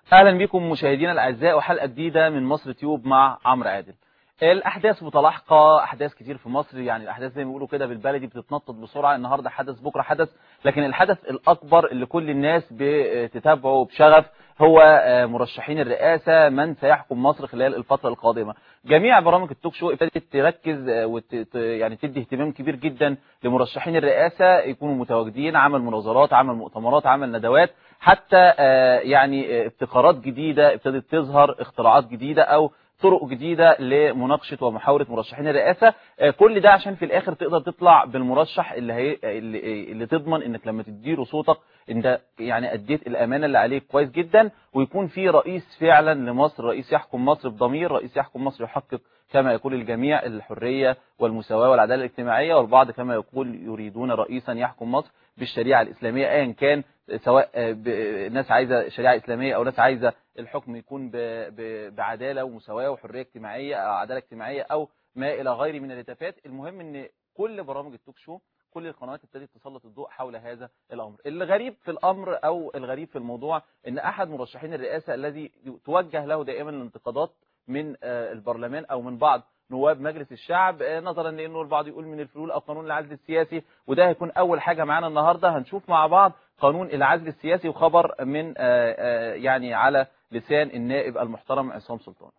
اهلا بكم مشاهدينا الاعزاء وحلقه جديده من مصر تيوب مع عمرو عادل الاحداث متلاحقه احداث كتير في مصر يعني الاحداث زي ما بيقولوا كده بالبلدي بتتنطط بسرعه النهارده حدث بكره حدث لكن الحدث الاكبر اللي كل الناس بتتابعه بشغف هو مرشحين الرئاسه من سيحكم مصر خلال الفتره القادمه جميع برامج التوك شو ابتدت تركز وت... يعني تدي اهتمام كبير جدا لمرشحين الرئاسه يكونوا متواجدين عمل مناظرات عمل مؤتمرات عمل ندوات حتى يعني ابتكارات جديده ابتدت تظهر اختراعات جديده او طرق جديدة لمناقشة ومحاورة مرشحين الرئاسة كل ده عشان في الآخر تقدر تطلع بالمرشح اللي, هي اللي, اللي تضمن انك لما تديله صوتك انت يعني اديت الامانة اللي عليك كويس جدا ويكون في رئيس فعلا لمصر رئيس يحكم مصر بضمير رئيس يحكم مصر يحقق كما يقول الجميع الحرية والمساواة والعدالة الاجتماعية والبعض كما يقول يريدون رئيسا يحكم مصر بالشريعة الإسلامية أيا كان سواء ناس عايزة شريعة إسلامية أو ناس عايزة الحكم يكون بعدالة ومساواة وحرية اجتماعية أو عدالة اجتماعية أو ما إلى غير من الهتافات المهم أن كل برامج التوك شو كل القنوات ابتدت تسلط الضوء حول هذا الأمر الغريب في الأمر أو الغريب في الموضوع أن أحد مرشحين الرئاسة الذي توجه له دائما الانتقادات من البرلمان أو من بعض نواب مجلس الشعب نظرا لانه البعض يقول من الفلول او قانون العزل السياسي وده هيكون اول حاجه معانا النهارده هنشوف مع بعض قانون العزل السياسي وخبر من يعني على لسان النائب المحترم عصام سلطان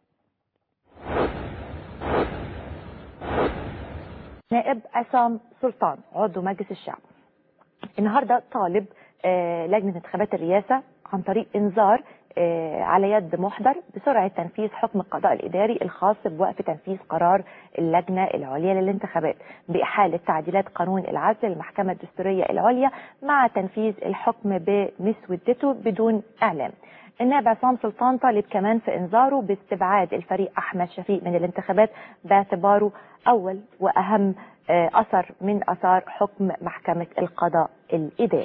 نائب عصام سلطان عضو مجلس الشعب النهارده طالب لجنه انتخابات الرئاسه عن طريق انذار على يد محضر بسرعة تنفيذ حكم القضاء الإداري الخاص بوقف تنفيذ قرار اللجنة العليا للانتخابات بإحالة تعديلات قانون العزل للمحكمة الدستورية العليا مع تنفيذ الحكم بمسودته بدون إعلام النائب عصام سلطان طالب كمان في انذاره باستبعاد الفريق احمد شفيق من الانتخابات باعتباره اول واهم اثر من اثار حكم محكمه القضاء الاداري.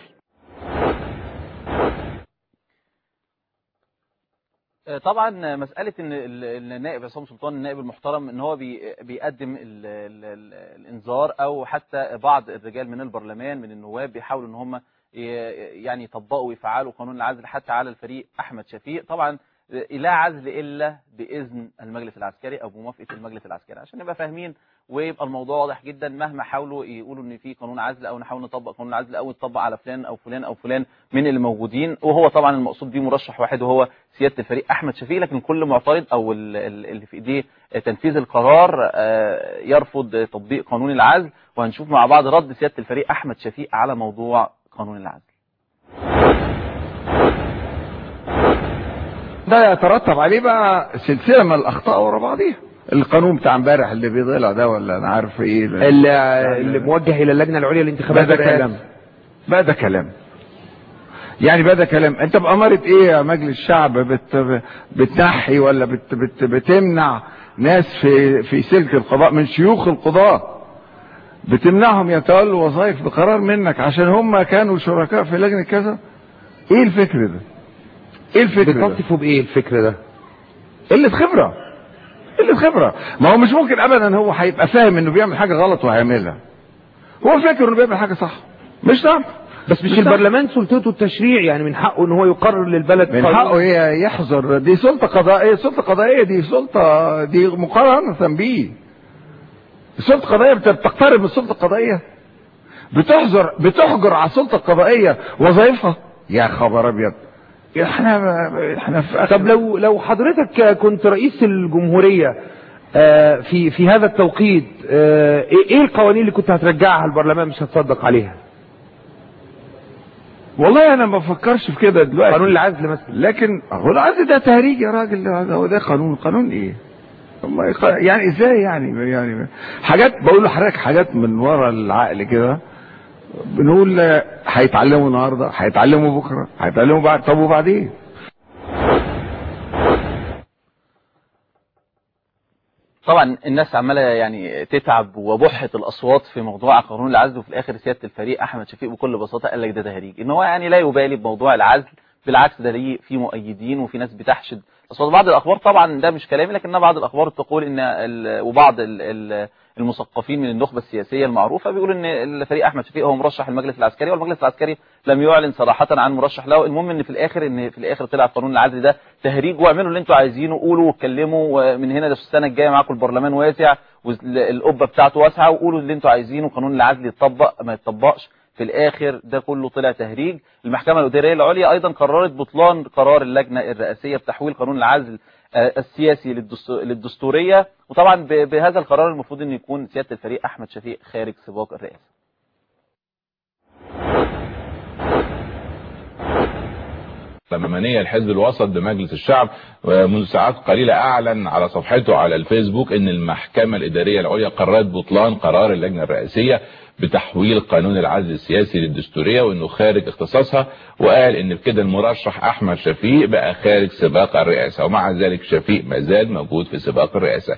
طبعا مسألة ان النائب عصام سلطان النائب المحترم ان هو بيقدم ال ال ال الانذار او حتى بعض الرجال من البرلمان من النواب بيحاولوا ان هم يعني يطبقوا ويفعلوا قانون العزل حتى على الفريق احمد شفيق طبعا لا عزل الا باذن المجلس العسكري او بموافقه المجلس العسكري عشان نبقى فاهمين ويبقى الموضوع واضح جدا مهما حاولوا يقولوا ان في قانون عزل او نحاول نطبق قانون العزل او يطبق على فلان او فلان او فلان من اللي موجودين وهو طبعا المقصود بيه مرشح واحد وهو سياده الفريق احمد شفيق لكن كل معترض او اللي في ايديه تنفيذ القرار يرفض تطبيق قانون العزل وهنشوف مع بعض رد سياده الفريق احمد شفيق على موضوع قانون العزل ده يترتب عليه بقى سلسله من الاخطاء ورا بعضيها القانون بتاع امبارح اللي بيضلع ده ولا انا عارف ايه اللي, اللي موجه الى اللجنه العليا للانتخابات ده كلام بقى ده كلام يعني بقى ده كلام انت بأمارة ايه يا مجلس الشعب بت بتنحي ولا بت بت بتمنع ناس في في سلك القضاء من شيوخ القضاء بتمنعهم يتولوا وظائف بقرار منك عشان هم كانوا شركاء في لجنه كذا ايه الفكر ده ايه الفكر ده بتصفوا بايه الفكر ده قله خبره قله خبره ما هو مش ممكن ابدا هو هيبقى فاهم انه بيعمل حاجه غلط وهيعملها هو فاكر انه بيعمل حاجه صح مش صح بس مش, مش البرلمان سلطته التشريع يعني من حقه ان هو يقرر للبلد من حقه ايه يحظر دي سلطه قضائيه سلطه قضائيه دي سلطه دي مقارنه بيه السلطه القضائيه بتقترب من السلطه القضائيه بتحظر بتحجر على السلطه القضائيه وظائفها يا خبر ابيض احنا احنا في طب لو لو حضرتك كنت رئيس الجمهوريه في في هذا التوقيت ايه القوانين اللي كنت هترجعها البرلمان مش هتصدق عليها والله انا ما بفكرش في كده دلوقتي قانون العزل مثلا لكن هو العزل ده تهريج يا راجل هو ده قانون قانون ايه والله يعني ازاي يعني يعني حاجات بقول لحضرتك حاجات من ورا العقل كده بنقول هيتعلموا النهارده هيتعلموا بكره هيتعلموا بعد طب وبعدين طبعا الناس عماله يعني تتعب وبحه الاصوات في موضوع قانون العزل وفي الاخر سياده الفريق احمد شفيق بكل بساطه قال لك ده تهريج ان هو يعني لا يبالي بموضوع العزل بالعكس ده ليه في مؤيدين وفي ناس بتحشد اصوات بعض الاخبار طبعا ده مش كلامي لكن بعض الاخبار تقول ان وبعض ال ال المثقفين من النخبه السياسيه المعروفه بيقول ان الفريق احمد شفيق هو مرشح المجلس العسكري والمجلس العسكري لم يعلن صراحه عن مرشح له المهم ان في الاخر ان في الاخر طلع قانون العزل ده تهريج واعملوا اللي انتوا عايزينه قولوا واتكلموا ومن هنا للسنه الجايه معاكم البرلمان واسع والقبه بتاعته واسعه وقولوا اللي انتوا عايزينه قانون العزل يتطبق ما يتطبقش في الاخر ده كله طلع تهريج المحكمه الاداريه العليا ايضا قررت بطلان قرار اللجنه الرئاسيه بتحويل قانون العزل آه، السياسي للدستو- للدستوريه وطبعا ب- بهذا القرار المفروض ان يكون سياده الفريق احمد شفيق خارج سباق الرئاسه البرلمانية لحزب الوسط بمجلس الشعب ومنذ ساعات قليلة أعلن على صفحته على الفيسبوك أن المحكمة الإدارية العليا قررت بطلان قرار اللجنة الرئاسية بتحويل قانون العزل السياسي للدستورية وأنه خارج اختصاصها وقال أن بكده المرشح أحمد شفيق بقى خارج سباق الرئاسة ومع ذلك شفيق ما زال موجود في سباق الرئاسة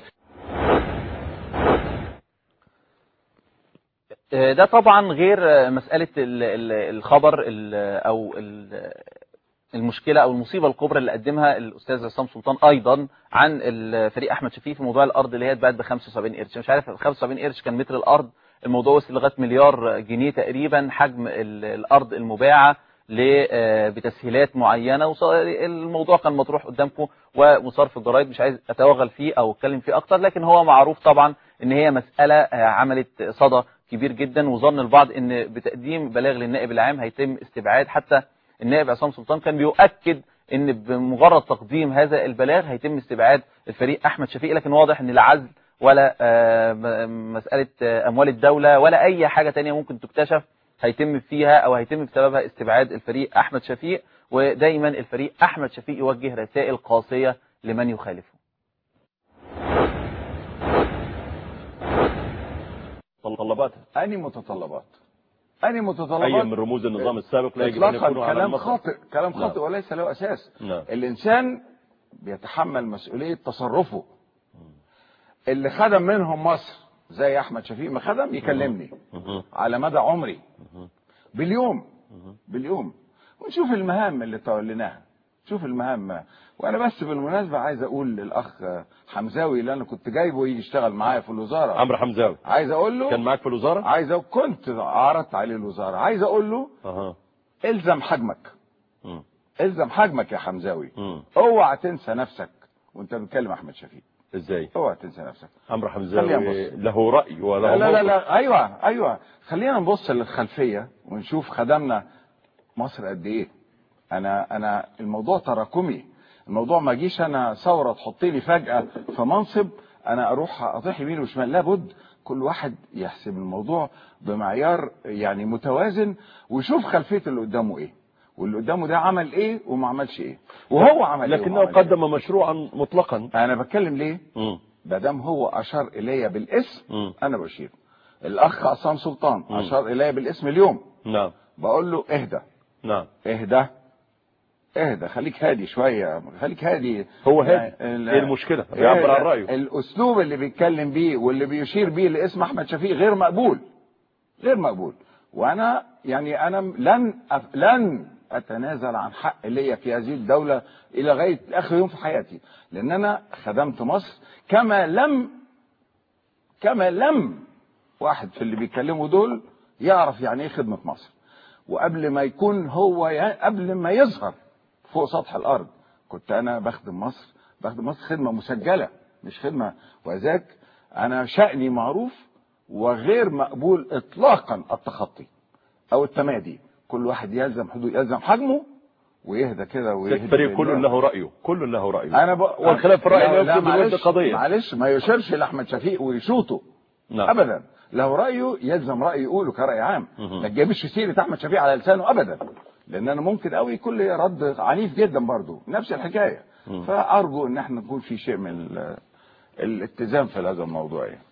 آه، ده طبعا غير آه، مسألة ال- ال- الخبر ال- أو ال- المشكلة أو المصيبة الكبرى اللي قدمها الأستاذ عصام سلطان أيضا عن الفريق أحمد شفيق في موضوع الأرض اللي هي اتباعت ب 75 قرش مش عارف 75 قرش كان متر الأرض الموضوع وصل لغاية مليار جنيه تقريبا حجم ال- الأرض المباعة ل- آه، بتسهيلات معينة وص- الموضوع كان مطروح قدامكم ومصار في الجرايد مش عايز أتوغل فيه أو أتكلم فيه أكتر لكن هو معروف طبعا إن هي مسألة آه، عملت صدى كبير جدا وظن البعض ان بتقديم بلاغ للنائب العام هيتم استبعاد حتى النائب عصام سلطان كان بيؤكد ان بمجرد تقديم هذا البلاغ هيتم استبعاد الفريق احمد شفيق لكن واضح ان لا عزل ولا آه، م- مساله آه، اموال الدوله ولا اي حاجه تانية ممكن تكتشف هيتم فيها او هيتم بسببها استبعاد الفريق احمد شفيق ودايما الفريق احمد شفيق يوجه رسائل قاسيه لمن يخالفه متطلباتها أني متطلبات أني اي متطلبات من رموز النظام السابق لا يجب ان إطلاقا يكونوا على كلام المسرح خاطئ كلام نعم. خاطئ وليس له أساس نعم. الإنسان بيتحمل مسؤولية تصرفه اللي خدم منهم مصر زي أحمد شفيق ما خدم يكلمني مهم. على مدى عمري باليوم باليوم ونشوف المهام اللي توليناها شوف المهام وانا بس بالمناسبه عايز اقول للاخ حمزاوي اللي انا كنت جايبه يجي يشتغل معايا في الوزاره عمرو حمزاوي عايز اقول له كان معاك في الوزاره عايز أقول كنت عرضت عليه الوزاره عايز اقول له اها الزم حجمك مم. الزم حجمك يا حمزاوي مم. اوعى تنسى نفسك وانت بتكلم احمد شفيق ازاي اوعى تنسى نفسك عمرو خلينا حمزاوي نبص. له راي وله لا لا لا, موقف. لا ايوه ايوه خلينا نبص للخلفيه ونشوف خدمنا مصر قد ايه انا انا الموضوع تراكمي الموضوع ما جيش انا ثوره تحط لي فجاه في منصب انا اروح اطيح يمين وشمال لابد كل واحد يحسب الموضوع بمعيار يعني متوازن ويشوف خلفيه اللي قدامه ايه واللي قدامه ده عمل ايه وما عملش ايه وهو عمل ايه لكنه وما عمل قدم مشروعا مطلقا إيه. انا بتكلم ليه مم. ما دام هو اشار الي بالاسم مم. انا بشير الاخ عصام سلطان مم. اشار الي بالاسم اليوم نعم بقول له اهدى نعم اهدى اهدى خليك هادي شويه خليك هادي هو هادي. يعني ال- إيه المشكلة؟ بيعبر عن اهدى. رأيه. الاسلوب اللي بيتكلم بيه واللي بيشير بيه لاسم احمد شفيق غير مقبول غير مقبول وانا يعني انا لن أف... لن اتنازل عن حق ليا في هذه الدوله الى غايه اخر يوم في حياتي لان انا خدمت مصر كما لم كما لم واحد في اللي بيتكلموا دول يعرف يعني ايه خدمه مصر وقبل ما يكون هو ي... قبل ما يظهر فوق سطح الارض كنت انا بخدم مصر بخدم مصر خدمه مسجله مش خدمه وذاك انا شاني معروف وغير مقبول اطلاقا التخطي او التمادي كل واحد يلزم حدود يلزم حجمه ويهدى كده ويهدى الفريق كل بالله. له رايه كل له رايه انا ب... والخلاف في الراي لا- لا لا يفسد الود معلش قضيه معلش ما يشيرش لاحمد شفيق ويشوطه نعم ابدا لو رايه يلزم رايه يقوله كراي عام مهم. ما تجيبش سيره احمد شفيق على لسانه ابدا لان انا ممكن قوي يكون لي رد عنيف جدا برضو نفس الحكايه مم. فارجو ان احنا نكون في شيء من ال- الاتزان في هذا الموضوع يعني.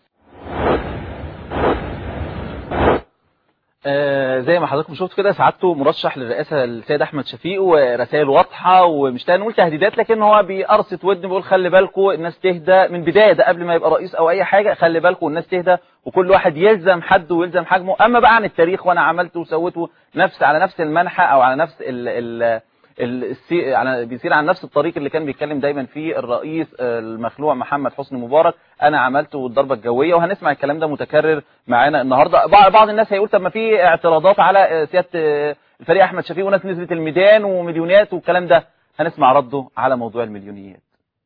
آه زي ما حضراتكم شفتوا كده سعادته مرشح للرئاسه السيد احمد شفيق ورسائل واضحه ومش نقول تهديدات لكن هو بيقرصت ودن بيقول خلي بالكم الناس تهدى من بدايه ده قبل ما يبقى رئيس او اي حاجه خلي بالكم الناس تهدى وكل واحد يلزم حد ويلزم حجمه اما بقى عن التاريخ وانا عملت وسويت نفس على نفس المنحى او على نفس ال ال ال- السي... على بيسير على نفس الطريق اللي كان بيتكلم دايما فيه الرئيس آه، المخلوع محمد حسني مبارك انا عملت والضربه الجويه وهنسمع الكلام ده متكرر معانا النهارده بع- بعض الناس هيقول طب ما في اعتراضات على آه، سياده آه، الفريق احمد شفيق وناس نزلت الميدان ومليونيات والكلام ده هنسمع رده على موضوع المليونيات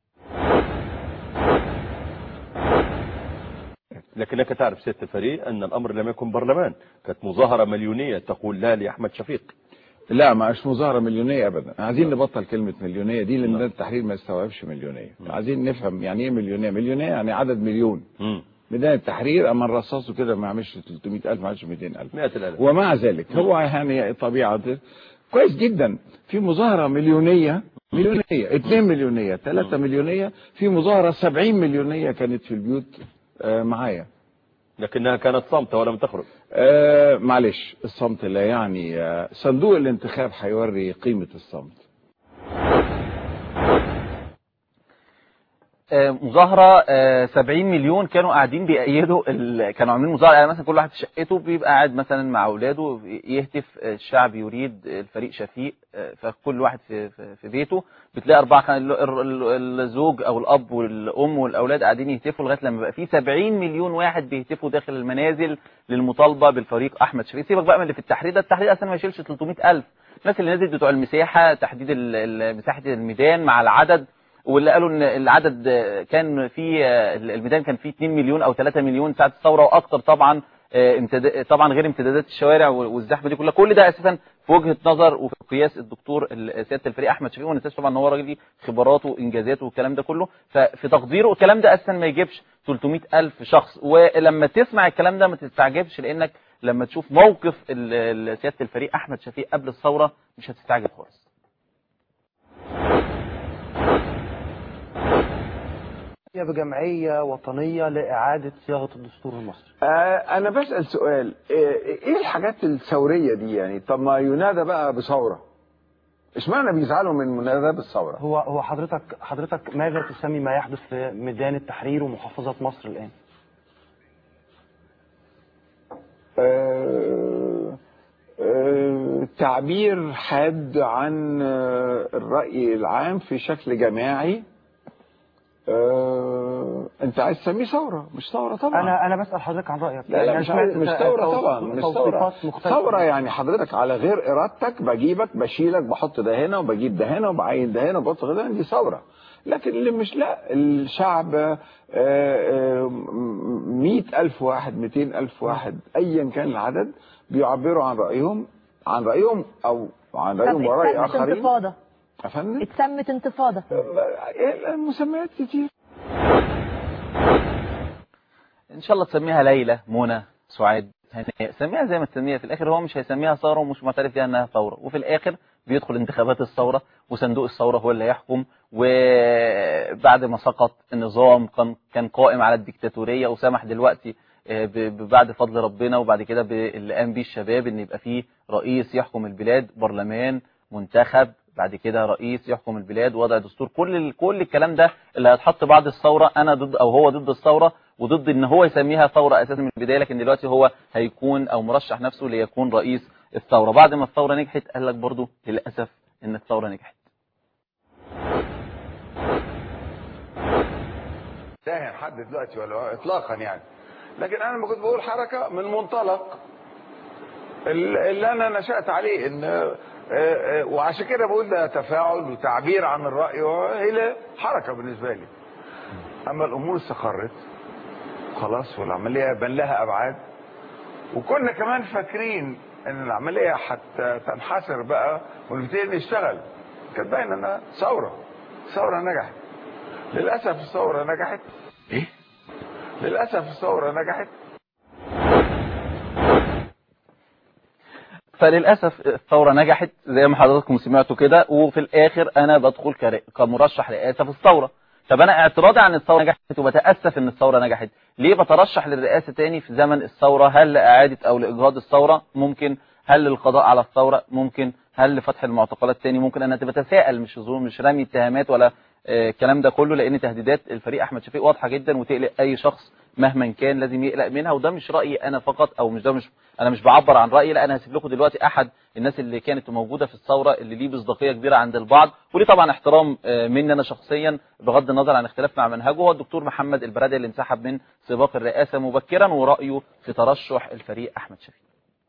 لكنك تعرف سيادة الفريق أن الأمر لم يكن برلمان كانت مظاهرة مليونية تقول لا لأحمد شفيق لا مش مظاهرة مليونية أبدا عايزين نبطل كلمة مليونية دي لأن التحرير ما يستوعبش مليونية عايزين نفهم يعني إيه مليونية مليونية يعني عدد مليون مم. ميدان التحرير أما نرصصه كده ما يعملش 300000 ما يعملش 200000 مئة الألف ومع ذلك هو يعني طبيعة كويس جدا في مظاهرة مليونية مليونية 2 مليونية 3 مليونية في مظاهرة 70 مليونية كانت في البيوت آه، معايا لكنها كانت صامتة ولم تخرج آه معلش الصمت لا يعني آه صندوق الانتخاب هيوري قيمة الصمت آه، مظاهرة آه، 70 مليون كانوا قاعدين بيأيدوا ال... كانوا عاملين مظاهرة يعني مثلا كل واحد في شقته بيبقى قاعد مثلا مع أولاده يهتف آه، الشعب يريد الفريق شفيق آه، فكل واحد في في في بيته بتلاقي أربعة خ- ال- ال- الزوج أو الأب والأم والأولاد قاعدين يهتفوا لغاية لما بقى في 70 مليون واحد بيهتفوا داخل المنازل للمطالبة بالفريق أحمد شفيق سيبك بقى من اللي في التحرير ده التحرير أصلا ما يشيلش 300000 الناس اللي نزلت بتوع المساحة تحديد ال- ال- مساحة الميدان مع العدد واللي قالوا ان العدد كان في الميدان كان فيه 2 مليون او 3 مليون ساعه الثوره واكتر طبعا امتداد طبعا غير امتدادات الشوارع والزحمه دي كلها كل ده اساسا في وجهه نظر وفي قياس الدكتور ال- سياده الفريق احمد شفيق وما ننساش طبعا ان هو راجل ليه خبراته وانجازاته والكلام ده كله ففي تقديره الكلام ده اساسا ما يجيبش 300 الف شخص ولما تسمع الكلام ده ما تستعجبش لانك لما تشوف موقف ال- ال- سياده الفريق احمد شفيق قبل الثوره مش هتستعجب خالص بجمعية وطنية لإعادة صياغة الدستور المصري آه انا بسأل سؤال آه ايه الحاجات الثورية دي يعني طب ما ينادى بقى بثورة اشمعنى بيزعلوا من منادى بالثورة هو هو حضرتك حضرتك ماذا تسمي ما يحدث في ميدان التحرير ومحافظة مصر الآن؟ آه آه تعبير حاد عن آه الرأي العام في شكل جماعي آه انت عايز تسميه ثورة مش ثورة طبعا أنا أنا بسأل حضرتك عن رأيك لا لا يعني مش, سمعت مش ت- ثورة توص- طبعا مش ثورة توصيفات مختلفة. ثورة يعني حضرتك على غير إرادتك بجيبك بشيلك بحط ده هنا وبجيب ده هنا وبعين ده هنا وبحط ده هنا دي ثورة لكن اللي مش لا الشعب آه، آه، م- مئة ألف واحد مئتين ألف واحد أيا كان العدد بيعبروا عن رأيهم عن رأيهم أو عن طب رأيهم ورأي اتسمت آخرين انتفاضة أفندم اتسمت انتفاضة آه، المسميات كتير ان شاء الله تسميها ليلى منى سعاد هناء سميها زي ما تسميها في الاخر هو مش هيسميها ثوره ومش معترف بيها انها ثوره وفي الاخر بيدخل انتخابات الثوره وصندوق الثوره هو اللي هيحكم وبعد ما سقط النظام كان كان قائم على الديكتاتوريه وسمح دلوقتي آه، ب- ب- بعد فضل ربنا وبعد كده باللي قام بيه الشباب ان يبقى فيه رئيس يحكم البلاد برلمان منتخب بعد كده رئيس يحكم البلاد وضع دستور كل ال- كل الكلام ده اللي هيتحط بعد الثوره انا ضد او هو ضد الثوره وضد ان هو يسميها ثوره اساسا من البدايه لكن دلوقتي هو هيكون او مرشح نفسه ليكون رئيس الثوره بعد ما الثوره نجحت قال لك برضه للاسف ان الثوره نجحت ساهم حد دلوقتي ولا اطلاقا يعني لكن انا لما كنت بقول حركه من منطلق ال- اللي انا نشات عليه ان آه، آه، وعشان كده بقول ده تفاعل وتعبير عن الراي الى حركه بالنسبه لي اما الامور استقرت خلاص والعمليه بان لها ابعاد وكنا كمان فاكرين ان العمليه حتى تنحسر بقى ونبتدي نشتغل كانت باينه انها ثوره ثوره نجحت للاسف الثوره نجحت ايه للاسف الثوره نجحت فللاسف الثوره نجحت زي ما حضراتكم سمعتوا كده وفي الاخر انا بدخل كر- كمرشح رئاسه في الثوره طب انا اعتراضي عن الثوره نجحت وبتاسف ان الثوره نجحت ليه بترشح للرئاسه تاني في زمن الثوره هل لاعاده او لاجهاض الثوره ممكن هل للقضاء على الثوره ممكن هل لفتح المعتقلات تاني ممكن انا بتساءل مش ظلم مش رمي اتهامات ولا آه، الكلام ده كله لان تهديدات الفريق احمد شفيق واضحه جدا وتقلق اي شخص مهما كان لازم يقلق منها وده مش رايي انا فقط او مش ده مش انا مش بعبر عن رايي لا انا هسيب لكم دلوقتي احد الناس اللي كانت موجوده في الثوره اللي ليه مصداقيه كبيره عند البعض وليه طبعا احترام آه، مني انا شخصيا بغض النظر عن اختلاف مع منهجه هو الدكتور محمد البرادي اللي انسحب من سباق الرئاسه مبكرا ورايه في ترشح الفريق احمد شفيق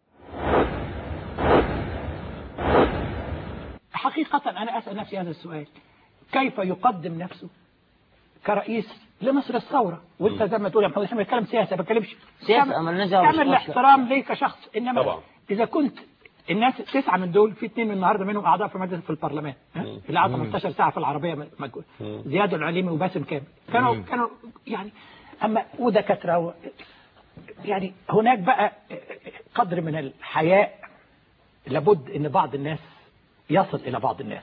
حقيقة أنا أسأل نفسي هذا السؤال كيف يقدم نفسه كرئيس لمصر الثورة وانت زي ما تقول يا محمد احنا بنتكلم سياسة ما بتكلمش سياسة، أما النزاع اعمل والسياسة. الاحترام ليه كشخص انما طبعا. اذا كنت الناس تسعة من دول في اثنين من النهارده منهم اعضاء في مجلس في البرلمان ها؟ اللي قعدوا 18 ساعة في العربية مج- زياد العليمي وباسم كامل كانوا كانوا يعني اما ودكاترة و- يعني هناك بقى قدر من الحياء لابد ان بعض الناس يصل الى بعض الناس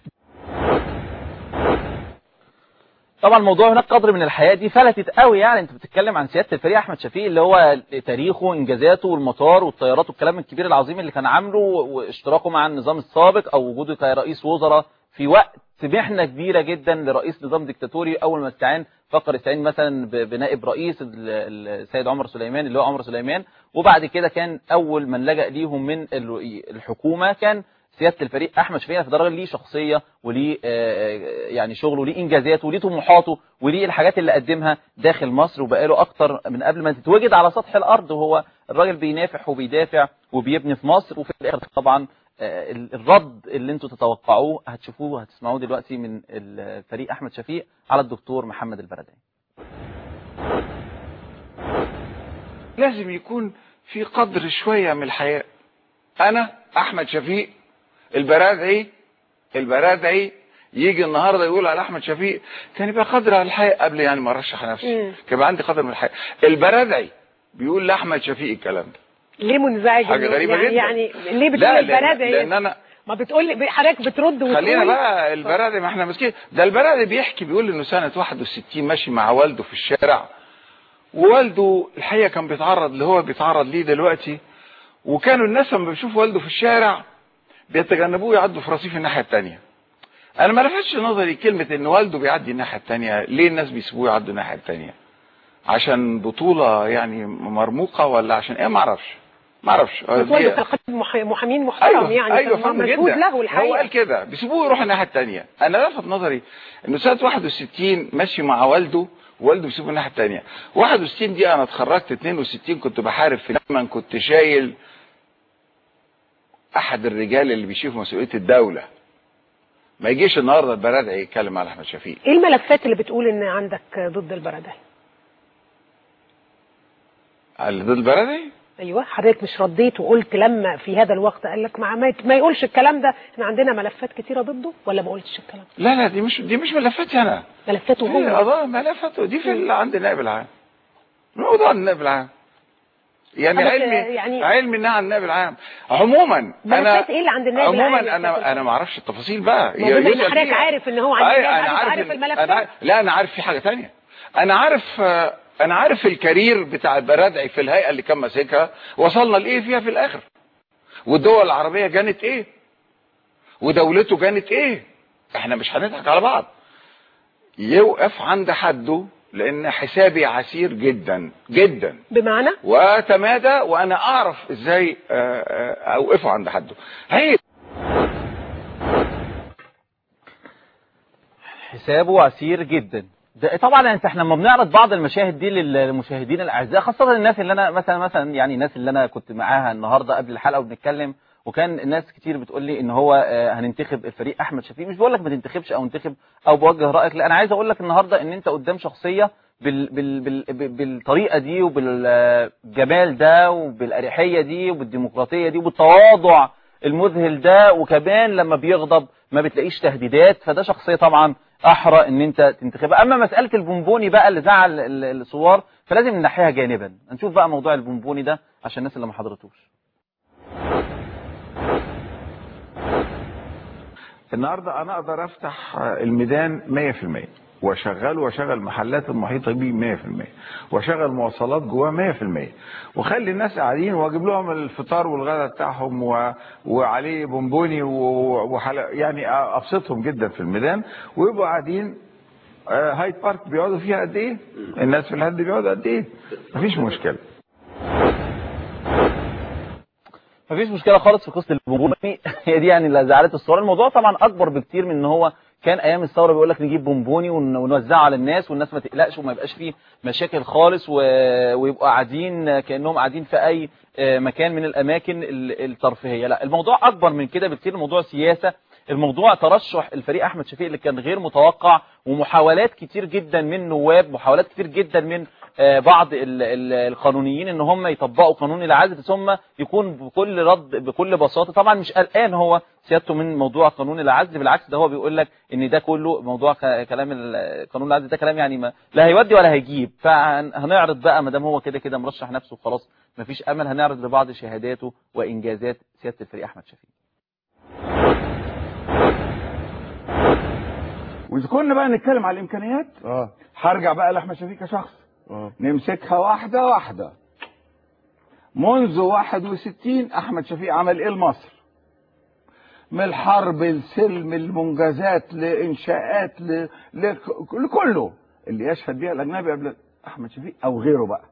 طبعا الموضوع هناك قدر من الحياة دي فلتت قوي يعني انت بتتكلم عن سيادة الفريق احمد شفيق اللي هو تاريخه انجازاته والمطار والطيارات والكلام الكبير العظيم اللي كان عامله واشتراكه مع النظام السابق او وجوده كرئيس وزراء في وقت محنة كبيرة جدا لرئيس نظام ديكتاتوري اول ما استعان فكر يستعين مثلا ب- بنائب رئيس ال- ال- السيد عمر سليمان اللي هو عمر سليمان وبعد كده كان اول من لجأ ليهم من ال- الحكومة كان سياده الفريق احمد شفيق في درجه ليه شخصيه وليه آه، يعني شغله وليه انجازاته وليه طموحاته وليه الحاجات اللي قدمها داخل مصر وبقاله اكتر من قبل ما تتوجد على سطح الارض وهو الراجل بينافح وبيدافع وبيبني في مصر وفي الاخر طبعا آه، ال- الرد اللي انتم تتوقعوه هتشوفوه وهتسمعوه دلوقتي من الفريق احمد شفيق على الدكتور محمد البرداني لازم يكون في قدر شوية من الحياء انا احمد شفيق البرادعي البرادعي يجي النهارده يقول على احمد شفيق كان يبقى قدر على الحياء قبل يعني ما ارشح نفسي كان يبقى عندي قدر من الحياء البرادعي بيقول لاحمد شفيق الكلام ده ليه منزعج حاجة إنه- غريبة يعني, جدا. يعني ليه بتقول لا البلد لان, لأن انا ما بتقول لي- حضرتك بترد وتقول خلينا بقى البرادعي ما احنا مسكين ده البرادعي بيحكي بيقول انه سنه 61 ماشي مع والده في الشارع ووالده الحقيقه كان بيتعرض اللي هو بيتعرض ليه دلوقتي وكانوا الناس لما بيشوفوا والده في الشارع بيتجنبوه يعدوا في رصيف الناحيه الثانيه انا ما لفتش نظري كلمه ان والده بيعدي الناحيه الثانيه ليه الناس بيسيبوه يعدوا الناحيه الثانيه عشان بطوله يعني مرموقه ولا عشان ايه ما اعرفش ما اعرفش بتولد في القسم مح- محامين محترم ايوه يعني ايوه فما- فاهم مشهود جدا له هو الحقيقه قال كده بيسيبوه يروح الناحيه الثانيه انا لفت نظري انه سنه 61 ماشي مع والده والده بيسيبه الناحيه الثانيه 61 دي انا اتخرجت 62 كنت بحارب في لما كنت شايل احد الرجال اللي بيشوفوا مسؤوليه الدوله ما يجيش النهارده البرادعي يتكلم على احمد شفيق ايه الملفات اللي بتقول ان عندك ضد البلد اللي ضد البرادعي ايوه حضرتك مش رديت وقلت لما في هذا الوقت قال لك ما, ما- ما يقولش الكلام ده احنا عندنا ملفات كتيره ضده ولا ما قلتش الكلام ده لا لا دي مش دي مش ملفاتي انا ملفاته دي هو قضايا ملفاته دي في ال- عند النائب العام موضوع النائب العام يعني بس علمي يعني- علمي انها عن النائب العام عموما انا ملفات ايه اللي عند النائب العام عموما يا أستاذ انا انا ما اعرفش التفاصيل بقى ما هو بما ان يسأل حضرتك فيها. عارف ان هو عند أي، النائب انا العام عارف عارف إن- الملفات أنا عارف لا انا عارف في حاجه تانية انا عارف آه، انا عارف الكارير بتاع البرادعي في الهيئه اللي كان ماسكها وصلنا لايه فيها في الاخر والدول العربيه جانت ايه ودولته جانت ايه احنا مش هنضحك على بعض يوقف عند حده لان حسابي عسير جدا جدا بمعنى وتمادى وانا اعرف ازاي آه، آه، اوقفه عند حده هي حسابه عسير جدا ده طبعا انت احنا لما بنعرض بعض المشاهد دي للمشاهدين الاعزاء خاصه الناس اللي انا مثلا مثلا يعني الناس اللي انا كنت معاها النهارده قبل الحلقه وبنتكلم وكان الناس كتير بتقول لي ان هو آه، هننتخب الفريق احمد شفيق مش بقول لك ما تنتخبش او انتخب او بوجه رايك لا انا عايز اقول لك النهارده ان انت قدام شخصيه بال بال بال بال- بالطريقه دي وبالجمال ده وبالاريحيه دي وبالديمقراطيه دي وبالتواضع المذهل ده وكمان لما بيغضب ما بتلاقيش تهديدات فده شخصيه طبعا احرى ان انت تنتخبها اما مساله البونبوني بقى اللي زعل ال- الثوار فلازم ننحيها جانبا نشوف بقى موضوع البونبوني ده عشان الناس اللي ما حضرتوش النهارده انا اقدر افتح الميدان 100% واشغله واشغل محلات المحيطه بيه 100% واشغل مواصلات جواه 100% واخلي الناس قاعدين واجيب لهم الفطار والغداء بتاعهم و... وعليه بونبوني و... وحل... يعني ابسطهم جدا في الميدان ويبقوا قاعدين آه، هايد بارك بيقعدوا فيها قد ايه الناس في الهند بيقعدوا قد ايه مفيش مشكله مفيش مشكله خالص في قصه البونبوني هي دي يعني اللي زعلت الصوره الموضوع طبعا اكبر بكتير من ان هو كان ايام الثوره بيقول لك نجيب بونبوني ون- ونوزعه على الناس والناس ما تقلقش وما يبقاش فيه مشاكل خالص و... ويبقوا قاعدين كانهم قاعدين في اي آه، مكان من الاماكن ال- الترفيهيه لا الموضوع اكبر من كده بكتير الموضوع سياسه الموضوع ترشح الفريق احمد شفيق اللي كان غير متوقع ومحاولات كتير جدا من نواب محاولات كتير جدا من آه، بعض ال- ال- القانونيين ان هم يطبقوا قانون العزل بس هم يكون بكل رد بكل بساطه طبعا مش قلقان هو سيادته من موضوع قانون العزل بالعكس ده هو بيقول لك ان ده كله موضوع ك- كلام ال- قانون العزل ده كلام يعني ما لا هيودي ولا هيجيب فهنعرض بقى ما دام هو كده كده مرشح نفسه خلاص مفيش امل هنعرض لبعض شهاداته وانجازات سياده الفريق احمد شفيق واذا كنا بقى نتكلم على الامكانيات اه هرجع بقى لاحمد شفيق كشخص اه نمسكها واحده واحده منذ 61 احمد شفيق عمل ايه لمصر من الحرب السلم المنجزات لانشاءات ل... ل... لكله اللي يشهد بيها الاجنبي قبل احمد شفيق او غيره بقى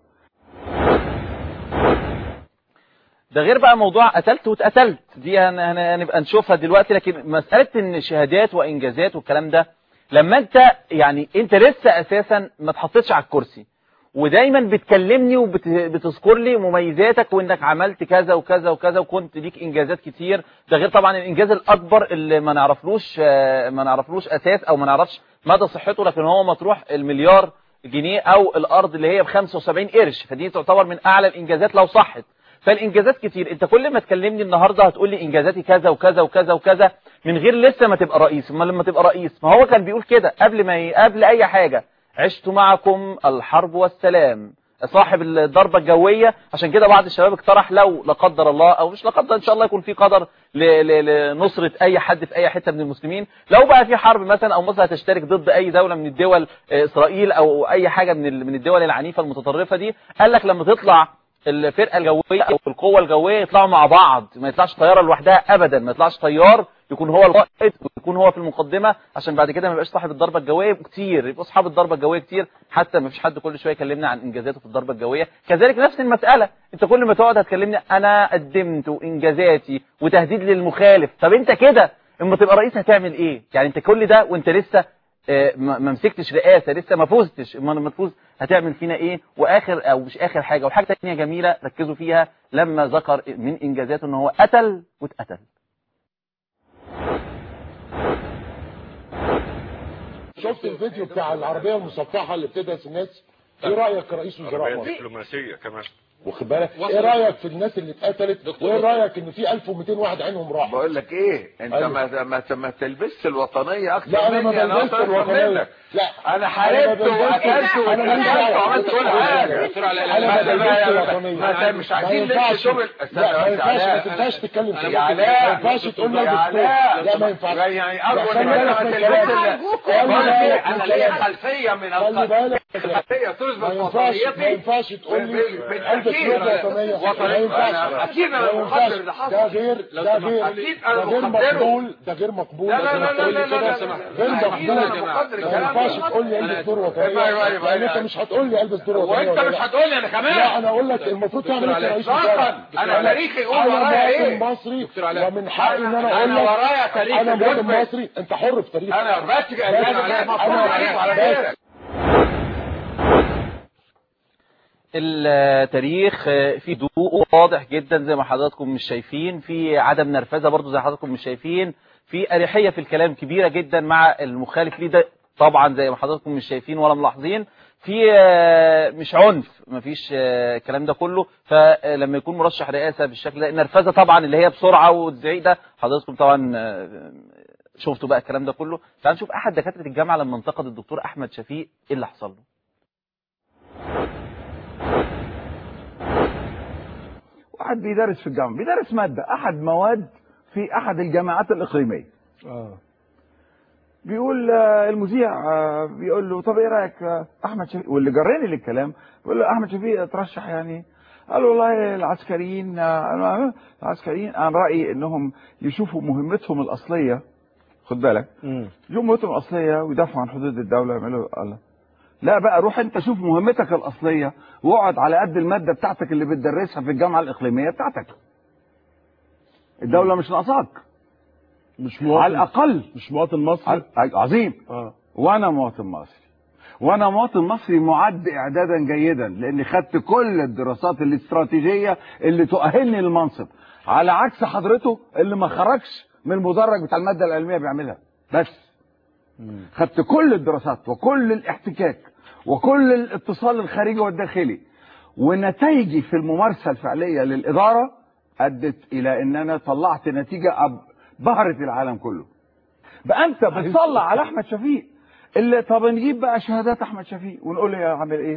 ده غير بقى موضوع قتلت واتقتلت دي هن- هن- هنبقى نشوفها دلوقتي لكن مسألة ان شهادات وانجازات والكلام ده لما انت يعني انت لسه اساسا ما اتحطيتش على الكرسي ودايما بتكلمني وبتذكر لي مميزاتك وانك عملت كذا وكذا وكذا وكنت ليك انجازات كتير ده غير طبعا الانجاز الاكبر اللي ما نعرفلوش آه، ما نعرفلوش اساس او ما نعرفش مدى صحته لكن هو مطروح المليار جنيه او الارض اللي هي ب 75 قرش فدي تعتبر من اعلى الانجازات لو صحت فالانجازات كتير انت كل ما تكلمني النهارده هتقول لي انجازاتي كذا وكذا وكذا وكذا من غير لسه ما تبقى رئيس ما لما تبقى رئيس ما هو كان بيقول كده قبل ما ي... قبل اي حاجه عشت معكم الحرب والسلام صاحب الضربه الجويه عشان كده بعض الشباب اقترح لو لا قدر الله او مش لا قدر ان شاء الله يكون في قدر ل... ل... لنصره اي حد في اي حته من المسلمين لو بقى في حرب مثلا او مصر هتشترك ضد اي دوله من الدول آه، اسرائيل او اي حاجه من ال... من الدول العنيفه المتطرفه دي قال لك لما تطلع الفرقه الجويه او القوه الجويه يطلعوا مع بعض ما يطلعش طياره لوحدها ابدا ما يطلعش طيار يكون هو القائد ويكون هو في المقدمه عشان بعد كده ما يبقاش صاحب الضربه الجويه يبقوا كتير يبقوا اصحاب الضربه الجويه كتير حتى ما فيش حد كل شويه يكلمنا عن انجازاته في الضربه الجويه كذلك نفس المساله انت كل ما تقعد هتكلمني انا قدمت وانجازاتي وتهديد للمخالف طب انت كده اما تبقى رئيس هتعمل ايه يعني انت كل ده وانت لسه آه، ما ما مسكتش رئاسه لسه ما فزتش اما لما تفوز هتعمل فينا ايه واخر او مش اخر حاجه وحاجه ثانيه جميله ركزوا فيها لما ذكر من انجازاته ان هو قتل واتقتل شفت الفيديو بتاع العربيه المصفحه اللي بتدرس الناس ايه رايك كرئيس وزراء مصر دبلوماسية كمان واخد بالك ايه رايك في الناس اللي اتقتلت وايه رايك ان في 1200 واحد عينهم راحت بقول لك ايه انت أيوة. ما ما ما تلبسش الوطنيه اكتر لا انا ما مني انا بلبسش اكتر الوطنيه منك لا انا حاربت أنا ما بلبسش- وقتلت أنا ماليش واتقتلت دعوة. وعملت كل حاجه انا ما بلبسش الوطنيه ما مش عايزين ما نلبس ينفعش شغل لا ما ينفعش ما تنفعش تتكلم يا كده علاء ما ينفعش تقول لي يا دكتور علاء لا ما ينفعش يعني لا، اول خلي ما بالك من تلبس كلامك. ال- خلي بالك انا من ليا كلامك. خلفيه من خلي بالك خلفيه تثبت ما ينفعش ما وطنيتي ينفعش تقول لي من البس أكيد لبس وطنيه ما وطنية. ينفعش أنا أكيد أنا ما ينفعش. مقدر اللي حصل. ده غير لو ده سمحت. غير أكيد ده أنا غير مقدره. مقبول ده غير مقبول لا، لا، لازم لا، تقول لي لا، لا، كده. لا، لا، لا. غير أكيد أنا مقبول مقدر ما الكلام ينفعش ده. تقول لي البس دور وطنيه أيوة، أيوة، أيوة، لان أيوة. انت مش هتقول لي البس دور وطنيه وانت ولا مش لا. هتقول لي انا كمان لا انا اقول لك المفروض تعمل ايه كرئيس وزراء انا تاريخي يقول ورايا ايه انا مصري ومن حقي ان انا اقول أنا لك ورايا تاريخ انا مواطن بيثبت. مصري انت حر في تاريخك انا بس بس انا مفروض عليك وعلى غيرك التاريخ في ضوء واضح جدا زي ما حضراتكم مش شايفين في عدم نرفزه برضو زي حضراتكم مش شايفين في اريحيه في الكلام كبيره جدا مع المخالف ليه ده طبعا زي ما حضراتكم مش شايفين ولا ملاحظين في آه، مش عنف مفيش آه، الكلام ده كله فلما يكون مرشح رئاسه بالشكل ده النرفزه طبعا اللي هي بسرعه والزعيق ده حضراتكم طبعا آه، شفتوا بقى الكلام ده كله تعالوا نشوف احد دكاتره الجامعه لما انتقد الدكتور احمد شفيق ايه اللي حصل له واحد بيدرس في الجامعه بيدرس ماده احد مواد في احد الجامعات الاقليميه اه بيقول آه، المذيع آه، بيقول له طب ايه رايك آه، احمد شفيق واللي جرني للكلام بيقول له احمد شفيق ترشح يعني قال والله العسكريين آه، أنا- العسكريين انا رايي انهم يشوفوا مهمتهم الاصليه خد بالك مم. جمهوريتهم الاصليه ويدافعوا عن حدود الدوله يعملوا الله لا بقى روح انت شوف مهمتك الاصليه واقعد على قد الماده بتاعتك اللي بتدرسها في الجامعه الاقليميه بتاعتك الدوله مش ناقصاك مش على مواطن الاقل مش مواطن مصري على- عظيم اه وانا مواطن مصري وانا مواطن مصري معد اعدادا جيدا لاني خدت كل الدراسات الاستراتيجيه اللي تؤهلني للمنصب على عكس حضرته اللي ما خرجش من المدرج بتاع الماده العلميه بيعملها بس خدت كل الدراسات وكل الاحتكاك وكل الاتصال الخارجي والداخلي ونتائجي في الممارسه الفعليه للاداره ادت الى ان انا طلعت نتيجه أب- بهرت العالم كله بقى انت بتصلى على احمد شفيق اللي طب نجيب بقى شهادات احمد شفيق ونقول له يا عامل ايه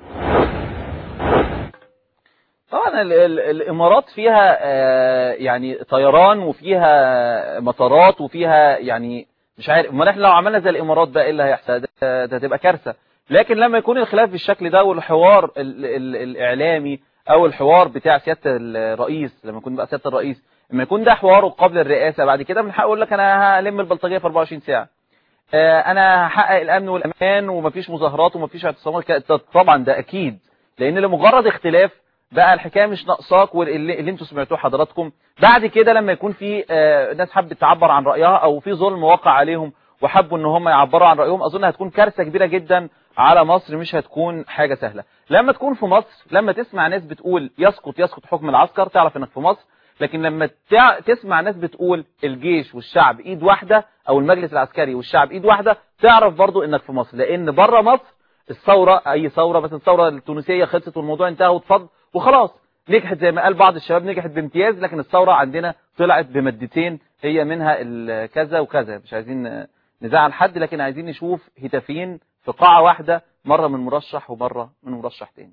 طبعا ال ال الامارات فيها آه، يعني طيران وفيها مطارات وفيها يعني مش عارف امال احنا لو عملنا زي الامارات بقى ايه اللي هيحصل ده, ده تبقى كارثه لكن لما يكون الخلاف بالشكل ده والحوار ال ال الاعلامي او الحوار بتاع سياده الرئيس لما يكون بقى سياده الرئيس لما يكون ده حواره قبل الرئاسه بعد كده من حقه يقول لك انا هلم البلطجيه في 24 ساعه آه، انا هحقق الامن والامان ومفيش مظاهرات ومفيش اعتصامات ك- طبعا ده اكيد لان لمجرد اختلاف بقى الحكايه مش ناقصاك واللي اللي انتوا سمعتوه حضراتكم بعد كده لما يكون في آه، ناس حابه تعبر عن رايها او في ظلم واقع عليهم وحبوا ان هم يعبروا عن رايهم اظن هتكون كارثه كبيره جدا على مصر مش هتكون حاجه سهله لما تكون في مصر لما تسمع ناس بتقول يسقط يسقط حكم العسكر تعرف انك في مصر لكن لما تع... تسمع ناس بتقول الجيش والشعب ايد واحده او المجلس العسكري والشعب ايد واحده تعرف برضو انك في مصر لان بره مصر الثوره اي ثوره مثلا الثوره التونسيه خلصت والموضوع انتهى واتفض وخلاص نجحت زي ما قال بعض الشباب نجحت بامتياز لكن الثوره عندنا طلعت بمادتين هي منها ال- كذا وكذا مش عايزين نزعل حد لكن عايزين نشوف هتافين في قاعه واحده مره من مرشح ومره من مرشح تاني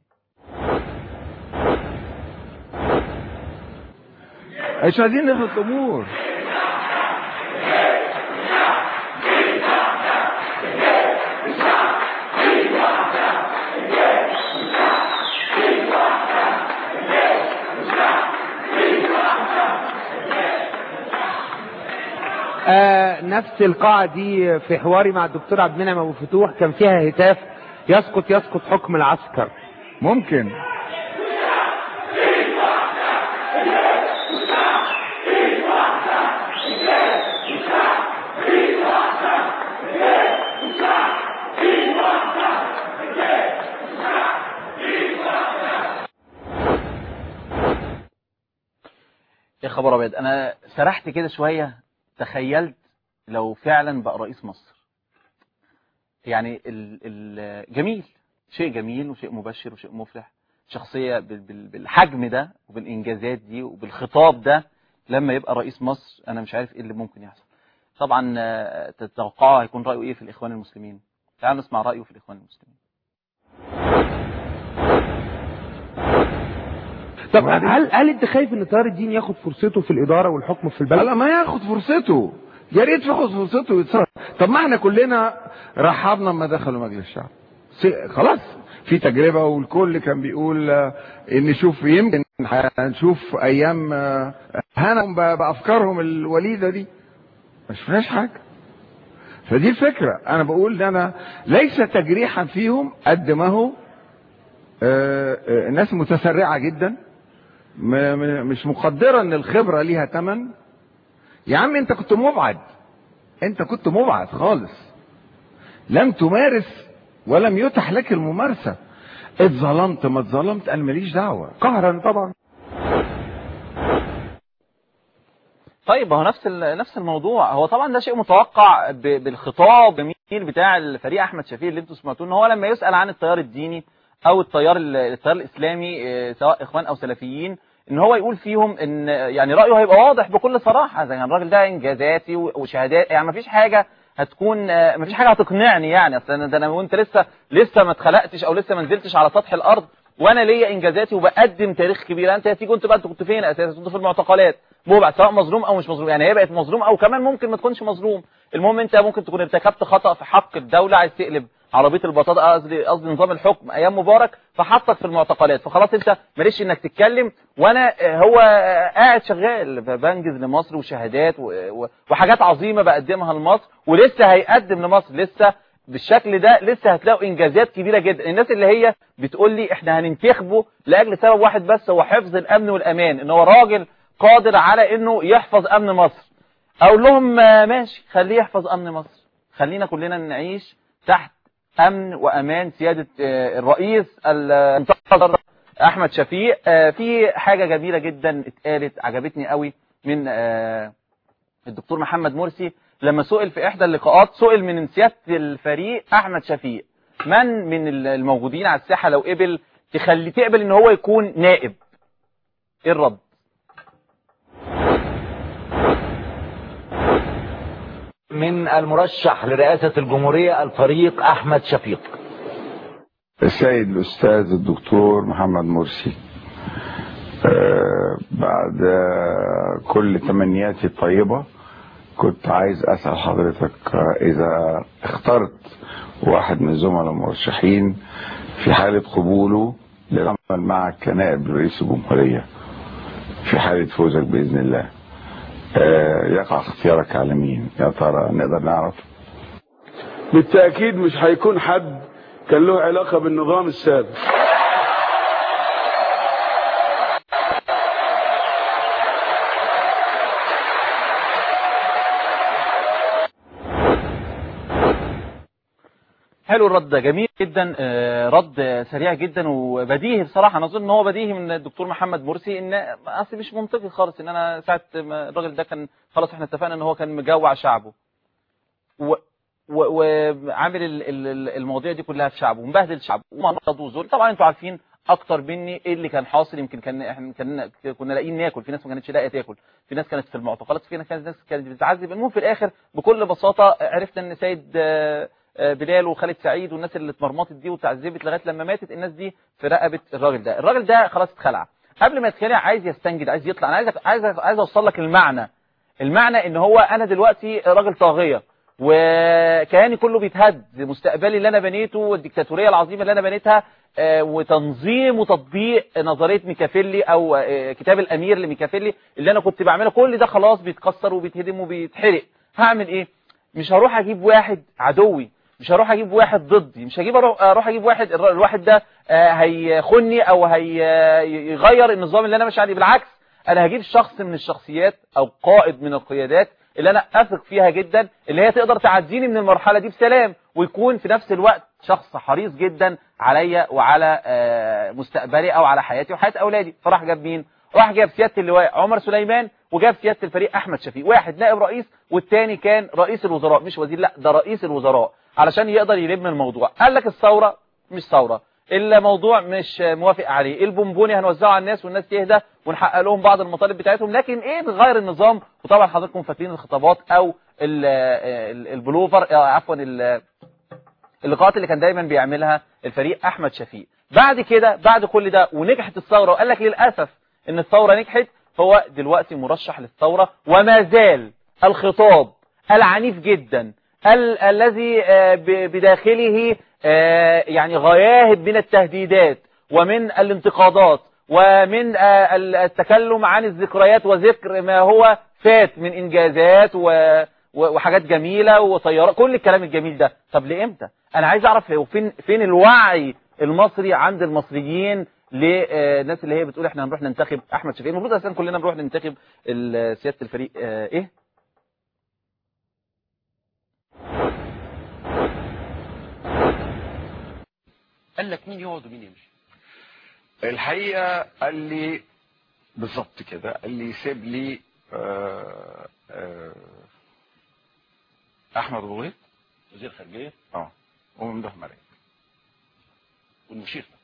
مش عايزين نخلط الامور آه نفس القاعة دي في حواري مع الدكتور عبد المنعم ابو فتوح كان فيها هتاف يسقط يسقط حكم العسكر ممكن يا خبر ابيض انا سرحت كده شويه تخيلت لو فعلا بقى رئيس مصر يعني ال ال جميل شيء جميل وشيء مبشر وشيء مفرح شخصيه بال- بال- بالحجم ده وبالانجازات دي وبالخطاب ده لما يبقى رئيس مصر انا مش عارف ايه اللي ممكن يحصل طبعا آه، تتوقعوا هيكون رايه ايه في الاخوان المسلمين تعالوا نسمع رايه في الاخوان المسلمين طب هل هل انت خايف ان تيار الدين ياخد فرصته في الاداره والحكم في البلد؟ لا ما ياخد فرصته يا ريت ياخد فرصته ويتصرف طب ما احنا كلنا رحبنا لما دخلوا مجلس الشعب س- خلاص في تجربه والكل كان بيقول آه، ان شوف يمكن هنشوف ايام آه، هنا ب- بافكارهم الوليده دي ما شفناش حاجه فدي الفكره انا بقول ان انا ليس تجريحا فيهم قد ما هو آه، آه، الناس متسرعه جدا م- م- مش مقدره ان الخبره ليها ثمن يا عم انت كنت مبعد انت كنت مبعد خالص لم تمارس ولم يتح لك الممارسه اتظلمت ما اتظلمت انا ماليش دعوه قهرا طبعا طيب هو نفس ال- نفس الموضوع هو طبعا ده شيء متوقع ب- بالخطاب الجميل بتاع الفريق احمد شفيق اللي انتم سمعتوه ان هو لما يسال عن التيار الديني او التيار ال- التيار الاسلامي اه، سواء اخوان او سلفيين ان هو يقول فيهم ان يعني رايه هيبقى واضح بكل صراحه زي يعني الراجل ده انجازاتي و- وشهادات يعني ما فيش حاجه هتكون اه، ما فيش حاجه هتقنعني يعني اصل أنا- ده انا وانت لسه لسه ما اتخلقتش او لسه ما نزلتش على سطح الارض وانا ليا انجازاتي وبقدم تاريخ كبير انت هتيجي كنت بقى انت كنت فين اساسا كنت في المعتقلات مبعد سواء مظلوم او مش مظلوم يعني هي بقت مظلوم او كمان ممكن ما تكونش مظلوم المهم انت ممكن تكون ارتكبت خطأ في حق الدولة عايز تقلب عربيه البطاطا قصدي قصدي نظام الحكم ايام مبارك فحطك في المعتقلات فخلاص انت ماليش انك تتكلم وانا آه، هو آه، قاعد شغال ب- بنجز لمصر وشهادات و- و- وحاجات عظيمه بقدمها لمصر ولسه هيقدم لمصر لسه بالشكل ده لسه هتلاقوا انجازات كبيره جدا الناس اللي هي بتقول لي احنا هننتخبه لاجل سبب واحد بس هو حفظ الامن والامان ان هو راجل قادر على انه يحفظ امن مصر اقول لهم آه، ماشي خليه يحفظ امن مصر خلينا كلنا نعيش تحت امن وامان سياده آه، الرئيس المنتظر احمد شفيق آه، في حاجه جميله جدا اتقالت عجبتني قوي من آه، الدكتور محمد مرسي لما سئل في احدى اللقاءات سئل من سياده الفريق احمد شفيق من من الموجودين على الساحه لو قبل تخلي تقبل ان هو يكون نائب ايه الرد من المرشح لرئاسة الجمهورية الفريق أحمد شفيق السيد الأستاذ الدكتور محمد مرسي آه، بعد آه، كل تمنياتي الطيبة كنت عايز أسأل حضرتك آه، إذا اخترت واحد من الزملاء المرشحين في حالة قبوله للعمل معك كنائب رئيس الجمهورية في حالة فوزك بإذن الله آه، يقع اختيارك على مين يا ترى نقدر نعرف بالتأكيد مش هيكون حد كان له علاقة بالنظام السابق حلو الرد ده جميل جدا آه، رد سريع جدا وبديهي بصراحه انا اظن ان هو بديهي من الدكتور محمد مرسي ان اصل مش منطقي خالص ان انا ساعه ما الراجل ده كان خلاص احنا اتفقنا ان هو كان مجوع شعبه و- و- وعامل ال- ال- ال- المواضيع دي كلها في شعبه ومبهدل شعبه ومنقض وزور طبعا انتوا عارفين اكتر مني ايه اللي كان حاصل يمكن كان احنا كنا كنا لاقيين ناكل في ناس ما كانتش لاقيه تاكل في ناس كانت في المعتقلات في ناس كانت ناس كانت بتتعذب المهم في الاخر بكل بساطه عرفنا ان سيد آه، آه، بلال وخالد سعيد والناس اللي اتمرمطت دي وتعذبت لغايه لما ماتت الناس دي في رقبه الراجل ده الراجل ده خلاص اتخلع قبل ما يتخلع عايز يستنجد عايز يطلع انا عايز عايز عايز اوصل لك المعنى المعنى ان هو انا دلوقتي راجل طاغيه وكياني كله بيتهد مستقبلي اللي انا بنيته والديكتاتوريه العظيمه اللي انا بنيتها آه، وتنظيم وتطبيق نظريه ميكافيلي او آه، كتاب الامير لميكافيلي اللي انا كنت بعمله كل ده خلاص بيتكسر وبيتهدم وبيتحرق هعمل ايه مش هروح اجيب واحد عدوي مش هروح اجيب واحد ضدي مش هجيب اروح أروح اجيب واحد الر- الواحد ده آه، هيخني او هيغير النظام اللي انا ماشي عليه بالعكس انا هجيب شخص من الشخصيات او قائد من القيادات اللي انا اثق فيها جدا اللي هي تقدر تعديني من المرحله دي بسلام ويكون في نفس الوقت شخص حريص جدا عليا وعلى آه، مستقبلي او على حياتي وحياه اولادي فراح جاب مين راح جاب سياده اللواء عمر سليمان وجاب سياده الفريق احمد شفيق واحد نائب رئيس والتاني كان رئيس الوزراء مش وزير لا ده رئيس الوزراء علشان يقدر يلم الموضوع قال لك الثوره مش ثوره الموضوع مش موافق عليه البونبوني هنوزعه على الناس والناس تهدى ونحقق لهم بعض المطالب بتاعتهم لكن ايه نغير النظام وطبعا حضراتكم فاكرين الخطابات او ال- ال- البلوفر آه، عفوا ال- اللقاءات اللي كان دايما بيعملها الفريق احمد شفيق بعد كده بعد كل ده ونجحت الثوره وقال لك للاسف ان الثوره نجحت فهو دلوقتي مرشح للثوره وما زال الخطاب العنيف جدا ال الذي آه، ب- بداخله آه، يعني غياهب من التهديدات ومن الانتقادات ومن آه، ال- التكلم عن الذكريات وذكر ما هو فات من انجازات و و- وحاجات جميلة وطيارات كل الكلام الجميل ده طب لامتى انا عايز اعرف هو فين فين الوعي المصري عند المصريين للناس اللي هي بتقول احنا هنروح ننتخب احمد شفيق المفروض اساسا كلنا نروح ننتخب ال- سياده الفريق آه، ايه قال لك مين يقعد ومين يمشي الحقيقة قال لي بالظبط كده قال لي سيب لي آه، آه، احمد ابو غيط وزير خارجيه اه وممدوح مرعي والمشير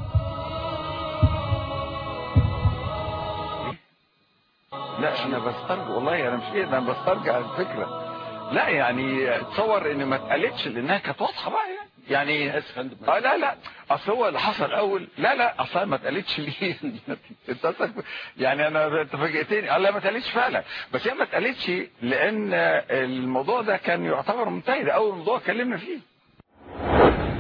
لا انا بسترجع والله انا مش كده انا بسترجع الفكره لا يعني تصور ان ما اتقالتش لانها كانت واضحه بقى يعني يعني اه لا لا اصل هو اللي حصل اول لا لا اصلا ما اتقالتش ليه انت أصلاً- يعني انا انت فاجئتني اه لا ما اتقالتش فعلا بس هي ما اتقالتش لان الموضوع ده كان يعتبر منتهي ده اول موضوع اتكلمنا فيه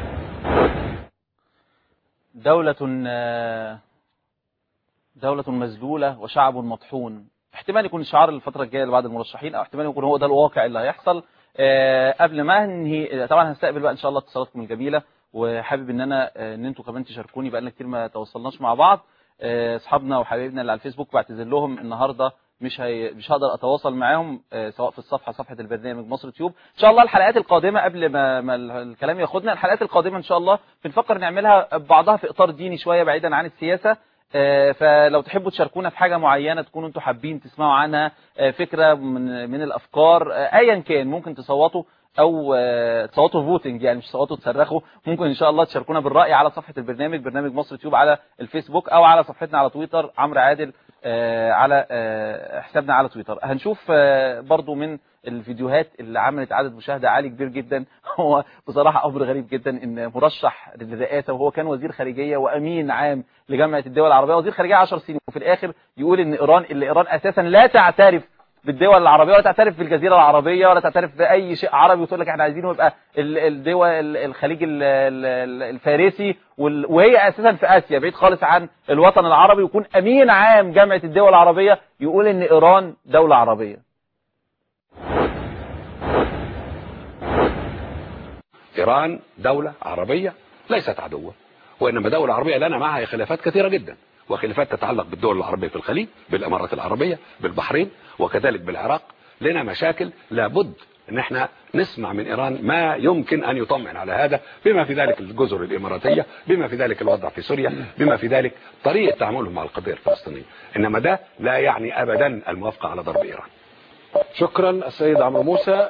دولة آه، دولة مذلولة وشعب مطحون احتمال يكون الشعار الفترة الجاية لبعض المرشحين او احتمال يكون هو ده الواقع اللي هيحصل آه، قبل ما انهي طبعا هستقبل بقى ان شاء الله اتصالاتكم الجميلة وحابب ان انا آه، ان انتوا كمان تشاركوني بقى لنا كتير ما تواصلناش مع بعض آه، اصحابنا وحبايبنا اللي على الفيسبوك بعتذر لهم النهارده مش هي... مش هقدر اتواصل معاهم آه، سواء في الصفحه صفحه البرنامج مصر تيوب ان شاء الله الحلقات القادمه قبل ما, ما ال- الكلام ياخدنا الحلقات القادمه ان شاء الله بنفكر نعملها بعضها في اطار ديني شويه بعيدا عن السياسه آه، فلو تحبوا تشاركونا في حاجه معينه تكونوا انتوا حابين تسمعوا عنها آه، فكره من من الافكار آه، ايا كان ممكن تصوتوا او آه، تصوتوا فوتنج يعني مش تصوتوا تصرخوا ممكن ان شاء الله تشاركونا بالراي على صفحه البرنامج برنامج مصر تيوب على الفيسبوك او على صفحتنا على تويتر عمرو عادل آه، على آه، حسابنا على تويتر هنشوف آه، برضو من الفيديوهات اللي عملت عدد مشاهده عالي كبير جدا هو بصراحه امر غريب جدا ان مرشح للرئاسه وهو كان وزير خارجيه وامين عام لجامعه الدول العربيه وزير خارجيه 10 سنين وفي الاخر يقول ان ايران اللي ايران اساسا لا تعترف بالدول العربيه ولا تعترف بالجزيره العربيه ولا تعترف باي شيء عربي وتقول لك احنا عايزينه يبقى ال- الدول ال- الخليج ال- ال- الفارسي وال- وهي اساسا في اسيا بعيد خالص عن الوطن العربي ويكون امين عام جامعه الدول العربيه يقول ان ايران دوله عربيه إيران دولة عربية ليست عدوة وإنما دولة عربية لنا معها خلافات كثيرة جدا وخلافات تتعلق بالدول العربية في الخليج بالإمارات العربية بالبحرين وكذلك بالعراق لنا مشاكل لابد ان احنا نسمع من ايران ما يمكن ان يطمئن على هذا بما في ذلك الجزر الاماراتيه بما في ذلك الوضع في سوريا بما في ذلك طريقه تعاملهم مع القضيه الفلسطينيه انما ده لا يعني ابدا الموافقه على ضرب ايران شكرا السيد عمرو موسى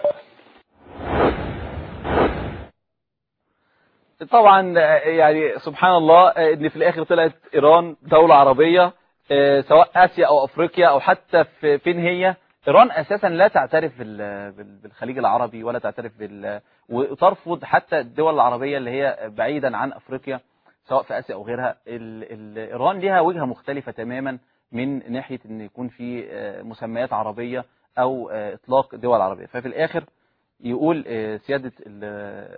طبعا آه، يعني سبحان الله آه، ان في الاخر طلعت ايران دولة عربية آه، سواء اسيا او افريقيا او حتى في فين هي ايران اساسا لا تعترف بال- بال- بالخليج العربي ولا تعترف بال وترفض حتى الدول العربية اللي هي بعيدا عن افريقيا سواء في اسيا او غيرها ال- ال- ايران ليها وجهة مختلفة تماما من ناحية ان يكون في آه، مسميات عربية او آه، اطلاق دول عربية ففي الاخر يقول آه، سيادة ال-